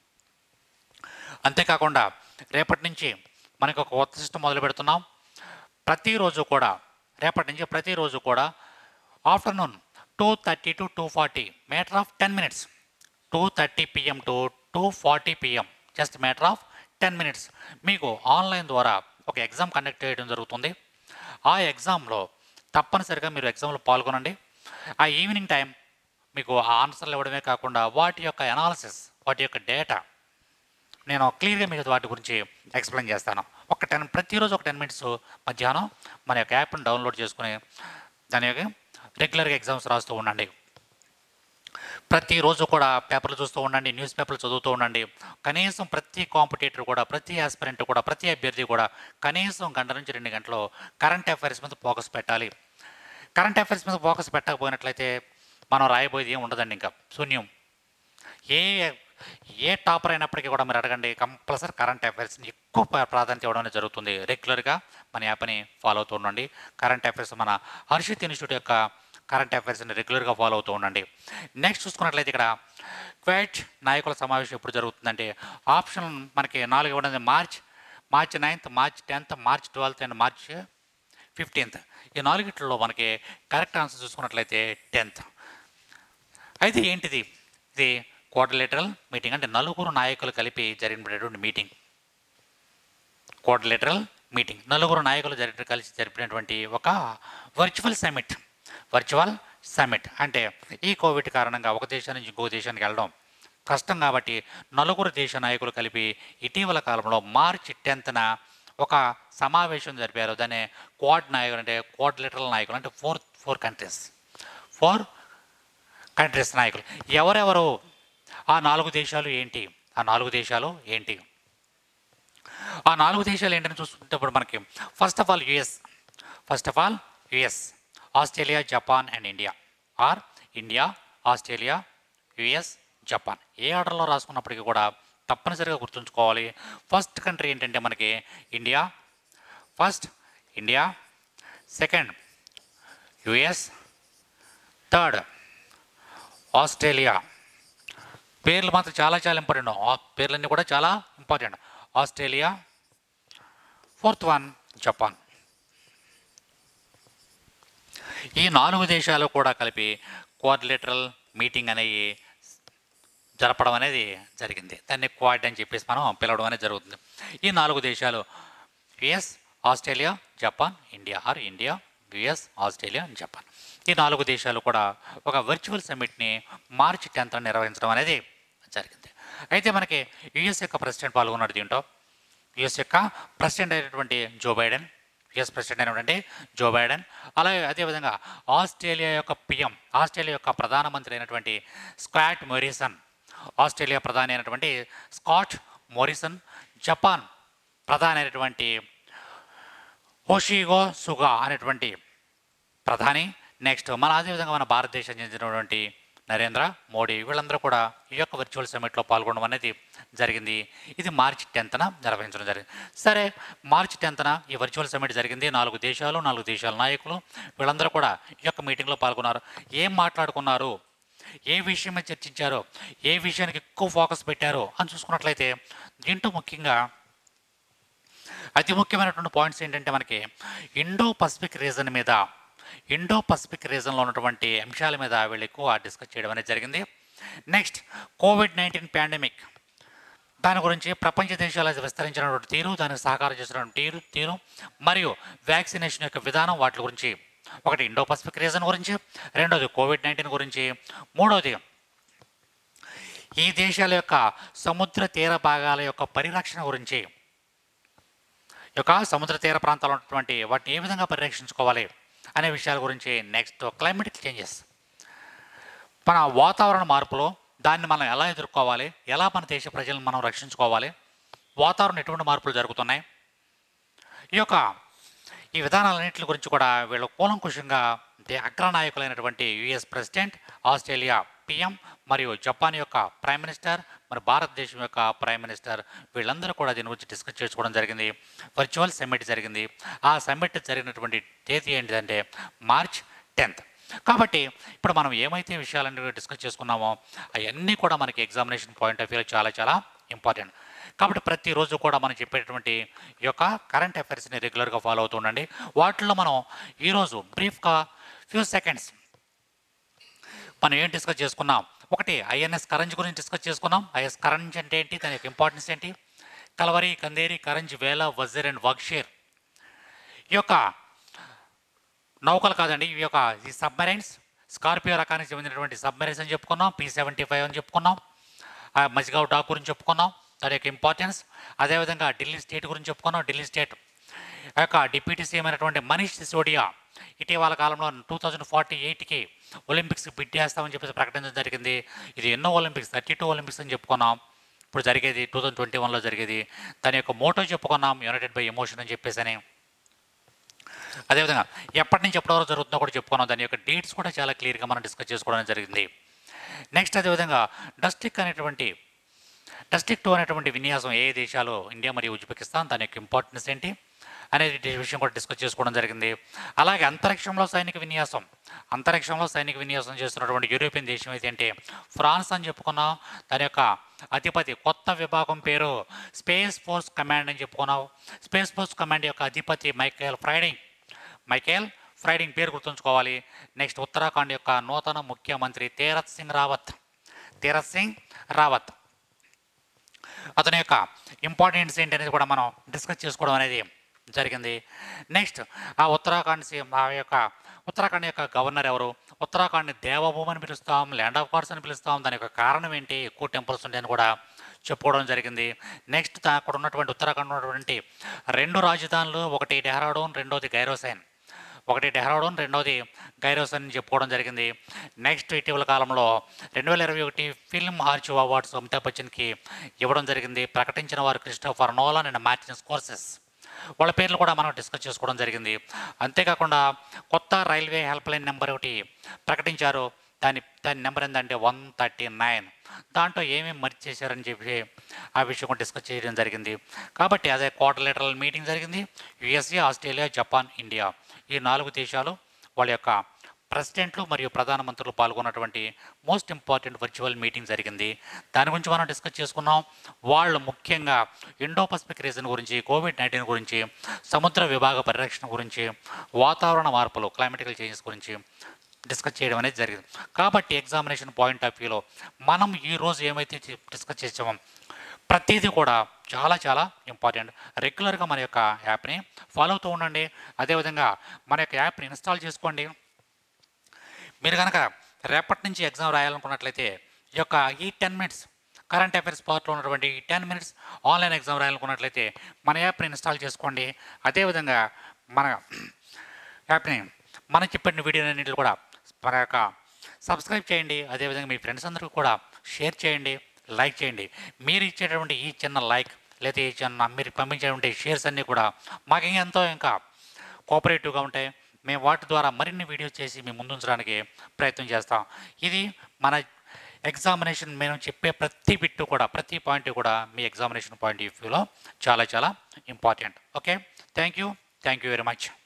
S1: అంతేకాకుండా రేపటి నుంచి మనకి ఒక కొత్త సిస్టమ్ మొదలు పెడుతున్నాం ప్రతిరోజు కూడా రేపటి నుంచి ప్రతిరోజు కూడా afternoon two thirty to two forty matter of ten minutes two thirty PM to two forty PM just matter of ten minutes మీకు ఆన్లైన్ ద్వారా ఒక ఎగ్జామ్ కండక్ట్ చేయడం జరుగుతుంది ఆ ఎగ్జామ్లో తప్పనిసరిగా మీరు ఎగ్జామ్లో పాల్గొనండి ఆ ఈవినింగ్ టైం మీకు ఆ ఆన్సర్లు ఇవ్వడమే కాకుండా వాటి యొక్క అనాలిసిస్ వాటి యొక్క డేటా నేను క్లియర్గా మీకు వాటి గురించి ఎక్స్ప్లెయిన్ చేస్తాను ఒక టెన్ ప్రతిరోజు ఒక టెన్ మినిట్స్ మధ్యాహ్నం మన యొక్క యాప్ని డౌన్లోడ్ చేసుకుని దాని యొక్క రెగ్యులర్గా ఎగ్జామ్స్ రాస్తూ ఉండండి ప్రతిరోజు కూడా పేపర్లు చూస్తూ ఉండండి న్యూస్ పేపర్లు చదువుతూ ఉండండి కనీసం ప్రతి కాంపిటేటర్ కూడా ప్రతి ఆస్పిరెంట్ కూడా ప్రతి అభ్యర్థి కూడా కనీసం గంట నుంచి రెండు గంటలు కరెంట్ అఫైర్స్ మీద ఫోకస్ పెట్టాలి కరెంట్ అఫైర్స్ మీద ఫోకస్ పెట్టకపోయినట్లయితే మనం రాయబోయేది ఏం ఉండదండి ఇంకా శూన్యం ఏ ఏ టాపర్ అయినప్పటికీ కూడా మీరు అడగండి కంపల్సరీ కరెంట్ అఫైర్స్ని ఎక్కువ ప్రా- ప్రాధాన్యత ఇవ్వడం అనేది జరుగుతుంది రెగ్యులర్గా మన యాప్ని ఫాలో అవుతూ ఉండండి కరెంట్ అఫైర్స్ మన హర్షిత్ ఇన్స్టిట్యూట్ యొక్క కరెంట్ అఫైర్స్ని రెగ్యులర్గా ఫాలో అవుతూ ఉండండి నెక్స్ట్ చూసుకున్నట్లయితే ఇక్కడ క్వాట్ నాయకుల సమావేశం ఎప్పుడు జరుగుతుందంటే ఆప్షన్ మనకి నాలుగు ఇవ్వడం జరిగింది. March March ninth March tenth March twelfth and March fifteenth ఈ నాలుగిట్లో మనకి కరెక్ట్ ఆన్సర్ చూసుకున్నట్లయితే టెన్త్ అయితే ఏంటిది ఇది కోఆర్డినేటరల్ మీటింగ్ అంటే నలుగురు నాయకులు కలిపి జరిగినటువంటి మీటింగ్ కోఆర్డినేటరల్ మీటింగ్ నలుగురు నాయకులు జరిగిన కలిసి జరిపినటువంటి ఒక వర్చువల్ సమిట్ వర్చువల్ సమిట్ అంటే ఈ కోవిడ్ కారణంగా ఒక దేశం నుంచి ఇంకో దేశానికి వెళ్ళడం కష్టం కాబట్టి నలుగురు దేశ నాయకులు కలిపి ఇటీవల కాలంలో మార్చి టెన్త్న ఒక సమావేశం జరిపారు దాన్ని క్వాడ్ నాయకులు అంటే కోఆర్డినేటరల్ నాయకులు అంటే four four countries four countries నాయకులు ఎవరెవరు ఆ నాలుగు దేశాలు ఏంటి ఆ నాలుగు దేశాలు ఏంటి ఆ నాలుగు దేశాలు ఏంటని చూసుకుంటే ఇప్పుడు మనకి first of all US first of all US Australia Japan and India or India Australia US Japan ఏ ఆర్డర్లో రాసుకున్నప్పటికీ కూడా తప్పనిసరిగా గుర్తుంచుకోవాలి ఫస్ట్ కంట్రీ ఏంటంటే మనకి India first India second US third Australia పేర్లు మాత్రం చాలా చాలా ఇంపార్టెంట్ ఆ పేర్లన్నీ కూడా చాలా important Australia fourth one Japan ఈ నాలుగు దేశాలు కూడా కలిపి కోఆర్డినేటరల్ మీటింగ్ అనేవి జరపడం అనేది జరిగింది దాన్ని క్వాడ్ అని చెప్పేసి మనం పిలవడం అనేది జరుగుతుంది ఈ నాలుగు దేశాలు US Australia Japan India or India US Australia Japan ఈ నాలుగు దేశాలు కూడా ఒక వర్చువల్ సమ్మిట్ని మార్చి టెన్త్ నిర్వహించడం అనేది జరిగింది అయితే మనకి యుఎస్ యొక్క ప్రెసిడెంట్ పాల్గొన్నాడు దీంట్లో యుఎస్ యొక్క ప్రెసిడెంట్ అయినటువంటి జో బైడెన్ యుఎస్ ప్రెసిడెంట్ అయినటువంటి జో బైడెన్ అలాగే అదేవిధంగా ఆస్ట్రేలియా యొక్క పిఎం ఆస్ట్రేలియా యొక్క ప్రధానమంత్రి అయినటువంటి స్కాట్ మొరిసన్ ఆస్ట్రేలియా ప్రధాని అయినటువంటి స్కాట్ మోరిసన్ జపాన్ ప్రధాని అయినటువంటి హోషిగో సుగా అనేటువంటి ప్రధాని నెక్స్ట్ మన అదేవిధంగా మన భారతదేశం చెందినటువంటి నరేంద్ర మోడీ వీళ్ళందరూ కూడా ఈ యొక్క వర్చువల్ సమ్మిట్లో పాల్గొనడం అనేది జరిగింది ఇది మార్చి టెన్త్న నిర్వహించడం జరిగింది సరే మార్చి టెన్త్న ఈ వర్చువల్ సమ్మిట్ జరిగింది నాలుగు దేశాలు నాలుగు దేశాల నాయకులు వీళ్ళందరూ కూడా ఈ యొక్క మీటింగ్లో పాల్గొన్నారు ఏం మాట్లాడుకున్నారు ఏ విషయం మీద చర్చించారో ఏ విషయానికి ఎక్కువ ఫోకస్ పెట్టారో అని చూసుకున్నట్లయితే దీంట్లో ముఖ్యంగా అతి ముఖ్యమైనటువంటి పాయింట్స్ ఏంటంటే మనకి ఇండో పసిఫిక్ రీజన్ మీద ఇండో పసిఫిక్ రీజన్లో ఉన్నటువంటి అంశాల మీద వీళ్ళు ఎక్కువ డిస్కస్ చేయడం అనేది జరిగింది నెక్స్ట్ కోవిడ్ నైన్టీన్ పాండమిక్ దాని గురించి ప్రపంచ దేశాలు విస్తరించినటువంటి తీరు దానికి సహకారం చేసినటువంటి తీరు తీరు మరియు వ్యాక్సినేషన్ యొక్క విధానం వాటి గురించి ఒకటి ఇండో పసిఫిక్ రీజన్ గురించి రెండోది కోవిడ్ నైన్టీన్ గురించి మూడోది ఈ దేశాల యొక్క సముద్ర తీర భాగాల యొక్క పరిరక్షణ గురించి ఈ యొక్క సముద్ర తీర ప్రాంతాల్లో ఉన్నటువంటి వాటిని ఏ విధంగా పరిరక్షించుకోవాలి అనే విషయాల గురించి నెక్స్ట్ క్లైమేటిక్ చేంజెస్ మన వాతావరణ మార్పులో దాన్ని మనం ఎలా ఎదుర్కోవాలి ఎలా మన దేశ ప్రజలను మనం రక్షించుకోవాలి వాతావరణం ఎటువంటి మార్పులు జరుగుతున్నాయి ఈ యొక్క ఈ విధానాలన్నింటి గురించి కూడా వీళ్ళు కూలంకుషంగా దే అగ్రనాయకులైనటువంటి యుఎస్ ప్రెసిడెంట్ ఆస్ట్రేలియా పిఎం మరియు జపాన్ యొక్క ప్రైమ్ మినిస్టర్ మరి భారతదేశం యొక్క ప్రైమ్ మినిస్టర్ వీళ్ళందరూ కూడా దీని గురించి డిస్కస్ చేసుకోవడం జరిగింది వర్చువల్ సమ్మిట్ జరిగింది ఆ సమ్మిట్ జరిగినటువంటి తేదీ ఏంటిదంటే మార్చ్ టెన్త్ కాబట్టి ఇప్పుడు మనం ఏమైతే విషయాలన్నీ డిస్కస్ చేసుకున్నామో అవన్నీ కూడా మనకి ఎగ్జామినేషన్ పాయింట్ ఆఫ్ వ్యూలో చాలా చాలా ఇంపార్టెంట్ కాబట్టి ప్రతిరోజు కూడా మనం చెప్పేటటువంటి ఈ యొక్క కరెంట్ అఫైర్స్ని రెగ్యులర్గా ఫాలో అవుతూ ఉండండి వాటిల్లో మనం ఈరోజు బ్రీఫ్గా ఫ్యూ సెకండ్స్ మనం ఏం డిస్కస్ చేసుకున్నాం ఒకటి ఐఎన్ఎస్ కరంజ్ గురించి డిస్కస్ చేసుకున్నాం ఐఎస్ కరంజ్ అంటే ఏంటి దాని యొక్క ఇంపార్టెన్స్ ఏంటి కలవరి కందేరి కరంజ్ వేల వజీర్ అండ్ వగ్షీర్ ఈ యొక్క నౌకలు కాదండి ఇవి యొక్క ఈ సబ్మెరైన్స్ స్కార్పియో రకానికి చెందినటువంటి సబ్మెరైన్స్ అని చెప్పుకున్నాం పీ సెవెంటీ ఫైవ్ అని చెప్పుకున్నాం ఆ మజ్గావ్ డాక్ గురించి చెప్పుకున్నాం దాని యొక్క ఇంపార్టెన్స్ అదేవిధంగా ఢిల్లీ స్టేట్ గురించి చెప్పుకున్నాం ఢిల్లీ స్టేట్ ఆ యొక్క డిప్యూటీ సీఎం అయినటువంటి మనీష్ సిసోడియా ఇటీవల కాలంలో టూ థౌజండ్ ఫార్టీ ఎయిట్కి ఒలింపిక్స్ బిడ్ చేస్తామని చెప్పేసి ప్రకటించడం జరిగింది ఇది ఎన్నో ఒలింపిక్స్ థర్టీ టూ ఒలింపిక్స్ అని చెప్పుకున్నాం ఇప్పుడు జరిగేది టూ థౌజండ్ ట్వంటీ వన్లో జరిగేది దాని యొక్క మోటో చెప్పుకున్నాం యునైటెడ్ బై ఎమోషన్ అని చెప్పేసి అని అదేవిధంగా ఎప్పటి నుంచి ఎప్పటి వరకు జరుగుతుందో కూడా చెప్పుకున్నాం దాని యొక్క డేట్స్ కూడా చాలా క్లియర్గా మనం డిస్కస్ చేసుకోవడం జరిగింది నెక్స్ట్ అదేవిధంగా డస్టిక్ అనేటువంటి డస్టిక్ టూ అనేటువంటి విన్యాసం ఏ ఏ దేశాలు ఇండియా మరియు ఉజ్బెకిస్తాన్ దాని యొక్క ఇంపార్టెన్స్ ఏంటి అనేది డి- విషయం కూడా డిస్కస్ చేసుకోవడం జరిగింది అలాగే అంతరిక్షంలో సైనిక విన్యాసం అంతరిక్షంలో సైనిక విన్యాసం చేస్తున్నటువంటి యూరోపియన్ దేశం అయితే అంటే ఫ్రాన్స్ అని చెప్పుకున్నాం దాని యొక్క అధిపతి కొత్త విభాగం పేరు స్పేస్ ఫోర్స్ కమాండ్ అని చెప్పుకున్నాం స్పేస్ ఫోర్స్ కమాండ్ యొక్క అధిపతి మైకేల్ ఫ్రైడింగ్ మైకేల్ ఫ్రైడింగ్ పేరు గుర్తుంచుకోవాలి నెక్స్ట్ ఉత్తరాఖండ్ యొక్క నూతన ముఖ్యమంత్రి తీరత్ సింగ్ రావత్ తీరత్ సింగ్ రావత్ అతని యొక్క ఇంపార్టెన్స్ ఏంటి అనేది కూడా మనం డిస్కస్ చేసుకోవడం అనేది జరిగింది నెక్స్ట్ ఆ ఉత్తరాఖండ్ సీఎం ఆ యొక్క ఉత్తరాఖండ్ యొక్క గవర్నర్ ఎవరు ఉత్తరాఖండ్ని దేవభూమి అని పిలుస్తాం ల్యాండ్ ఆఫ్ గాడ్స్ అని పిలుస్తాం దాని యొక్క కారణం ఏంటి ఎక్కువ టెంపుల్స్ ఉంటాయని కూడా చెప్పుకోవడం జరిగింది నెక్స్ట్ దా- అక్కడ ఉన్నటువంటి ఉత్తరాఖండ్ ఉన్నటువంటి రెండు రాజధానులు ఒకటి డెహ్రాడూన్ రెండోది గైరోసైన్ ఒకటి డెహ్రాడూన్ రెండోది గైరోస్ అని చెప్పుకోవడం జరిగింది నెక్స్ట్ ఇటీవల కాలంలో రెండు వేల ఇరవై ఒకటి ఫిల్మ్ ఆర్చ్ అవార్డ్స్ అమితాబ్ బచ్చన్కి ఇవ్వడం జరిగింది ప్రకటించిన వారు Christopher Nolan and Martin Scorsese వాళ్ళ పేర్లు కూడా మనం డిస్కస్ చేసుకోవడం జరిగింది అంతేకాకుండా కొత్త రైల్వే హెల్ప్ లైన్ నెంబర్ ఒకటి ప్రకటించారు దాని దాని నెంబర్ ఏంటంటే వన్ థర్టీ నైన్ దాంట్లో ఏమేమి మర్చి చేశారని చెప్పి ఆ విషయం కూడా డిస్కస్ చేయడం జరిగింది కాబట్టి అదే క్వార్టర్ లీటరల్ మీటింగ్ జరిగింది యుఎస్ఏ ఆస్ట్రేలియా జపాన్ ఇండియా ఈ నాలుగు దేశాలు వాళ్ళ యొక్క ప్రెసిడెంట్లు మరియు ప్రధానమంత్రులు పాల్గొన్నటువంటి మోస్ట్ ఇంపార్టెంట్ వర్చువల్ మీటింగ్ జరిగింది దాని గురించి మనం డిస్కస్ చేసుకున్నాం వాళ్ళు ముఖ్యంగా ఇండో పసిఫిక్ రీజన్ గురించి కోవిడ్ నైన్టీన్ గురించి సముద్ర విభాగ పరిరక్షణ గురించి వాతావరణ మార్పులు క్లైమేటికల్ చేంజెస్ గురించి డిస్కస్ చేయడం అనేది జరిగింది కాబట్టి ఎగ్జామినేషన్ పాయింట్ ఆఫ్ వ్యూలో మనం ఈ రోజు ఏమైతే డిస్కస్ చేసామో ప్రతిదీ కూడా చాలా చాలా ఇంపార్టెంట్ రెగ్యులర్గా మన యొక్క యాప్ని ఫాలో అవుతూ ఉండండి అదేవిధంగా మన యొక్క యాప్ని ఇన్స్టాల్ చేసుకోండి మీరు కనుక రేపటి నుంచి ఎగ్జామ్ రాయాలనుకున్నట్లయితే ఈ యొక్క ఈ టెన్ మినిట్స్ కరెంట్ అఫైర్స్ పార్ట్లో ఉన్నటువంటి ఈ టెన్ మినిట్స్ ఆన్లైన్ ఎగ్జామ్ రాయాలనుకున్నట్లయితే మన యాప్ని ఇన్స్టాల్ చేసుకోండి అదేవిధంగా మన యాప్ని మనం చెప్పిన వీడియోలన్నింటిలో కూడా మన యొక్క సబ్స్క్రైబ్ చేయండి అదేవిధంగా మీ ఫ్రెండ్స్ అందరికీ కూడా షేర్ చేయండి లైక్ చేయండి మీరు ఇచ్చేటువంటి ఈ చిన్న లైక్ లేదా ఈ చిన్న మీరు పంపించేటువంటి షేర్స్ అన్నీ కూడా మాకు ఎంతో ఇంకా కోఆపరేటివ్గా ఉంటాయి మేము వాటి ద్వారా మరిన్ని వీడియోస్ చేసి మేము ముందుంచడానికి ప్రయత్నం చేస్తాం ఇది మన ఎగ్జామినేషన్ మేము చెప్పే ప్రతి బిట్టు కూడా ప్రతి పాయింట్ కూడా మీ ఎగ్జామినేషన్ పాయింట్ ఆఫ్ వ్యూలో చాలా చాలా important okay thank you thank you very much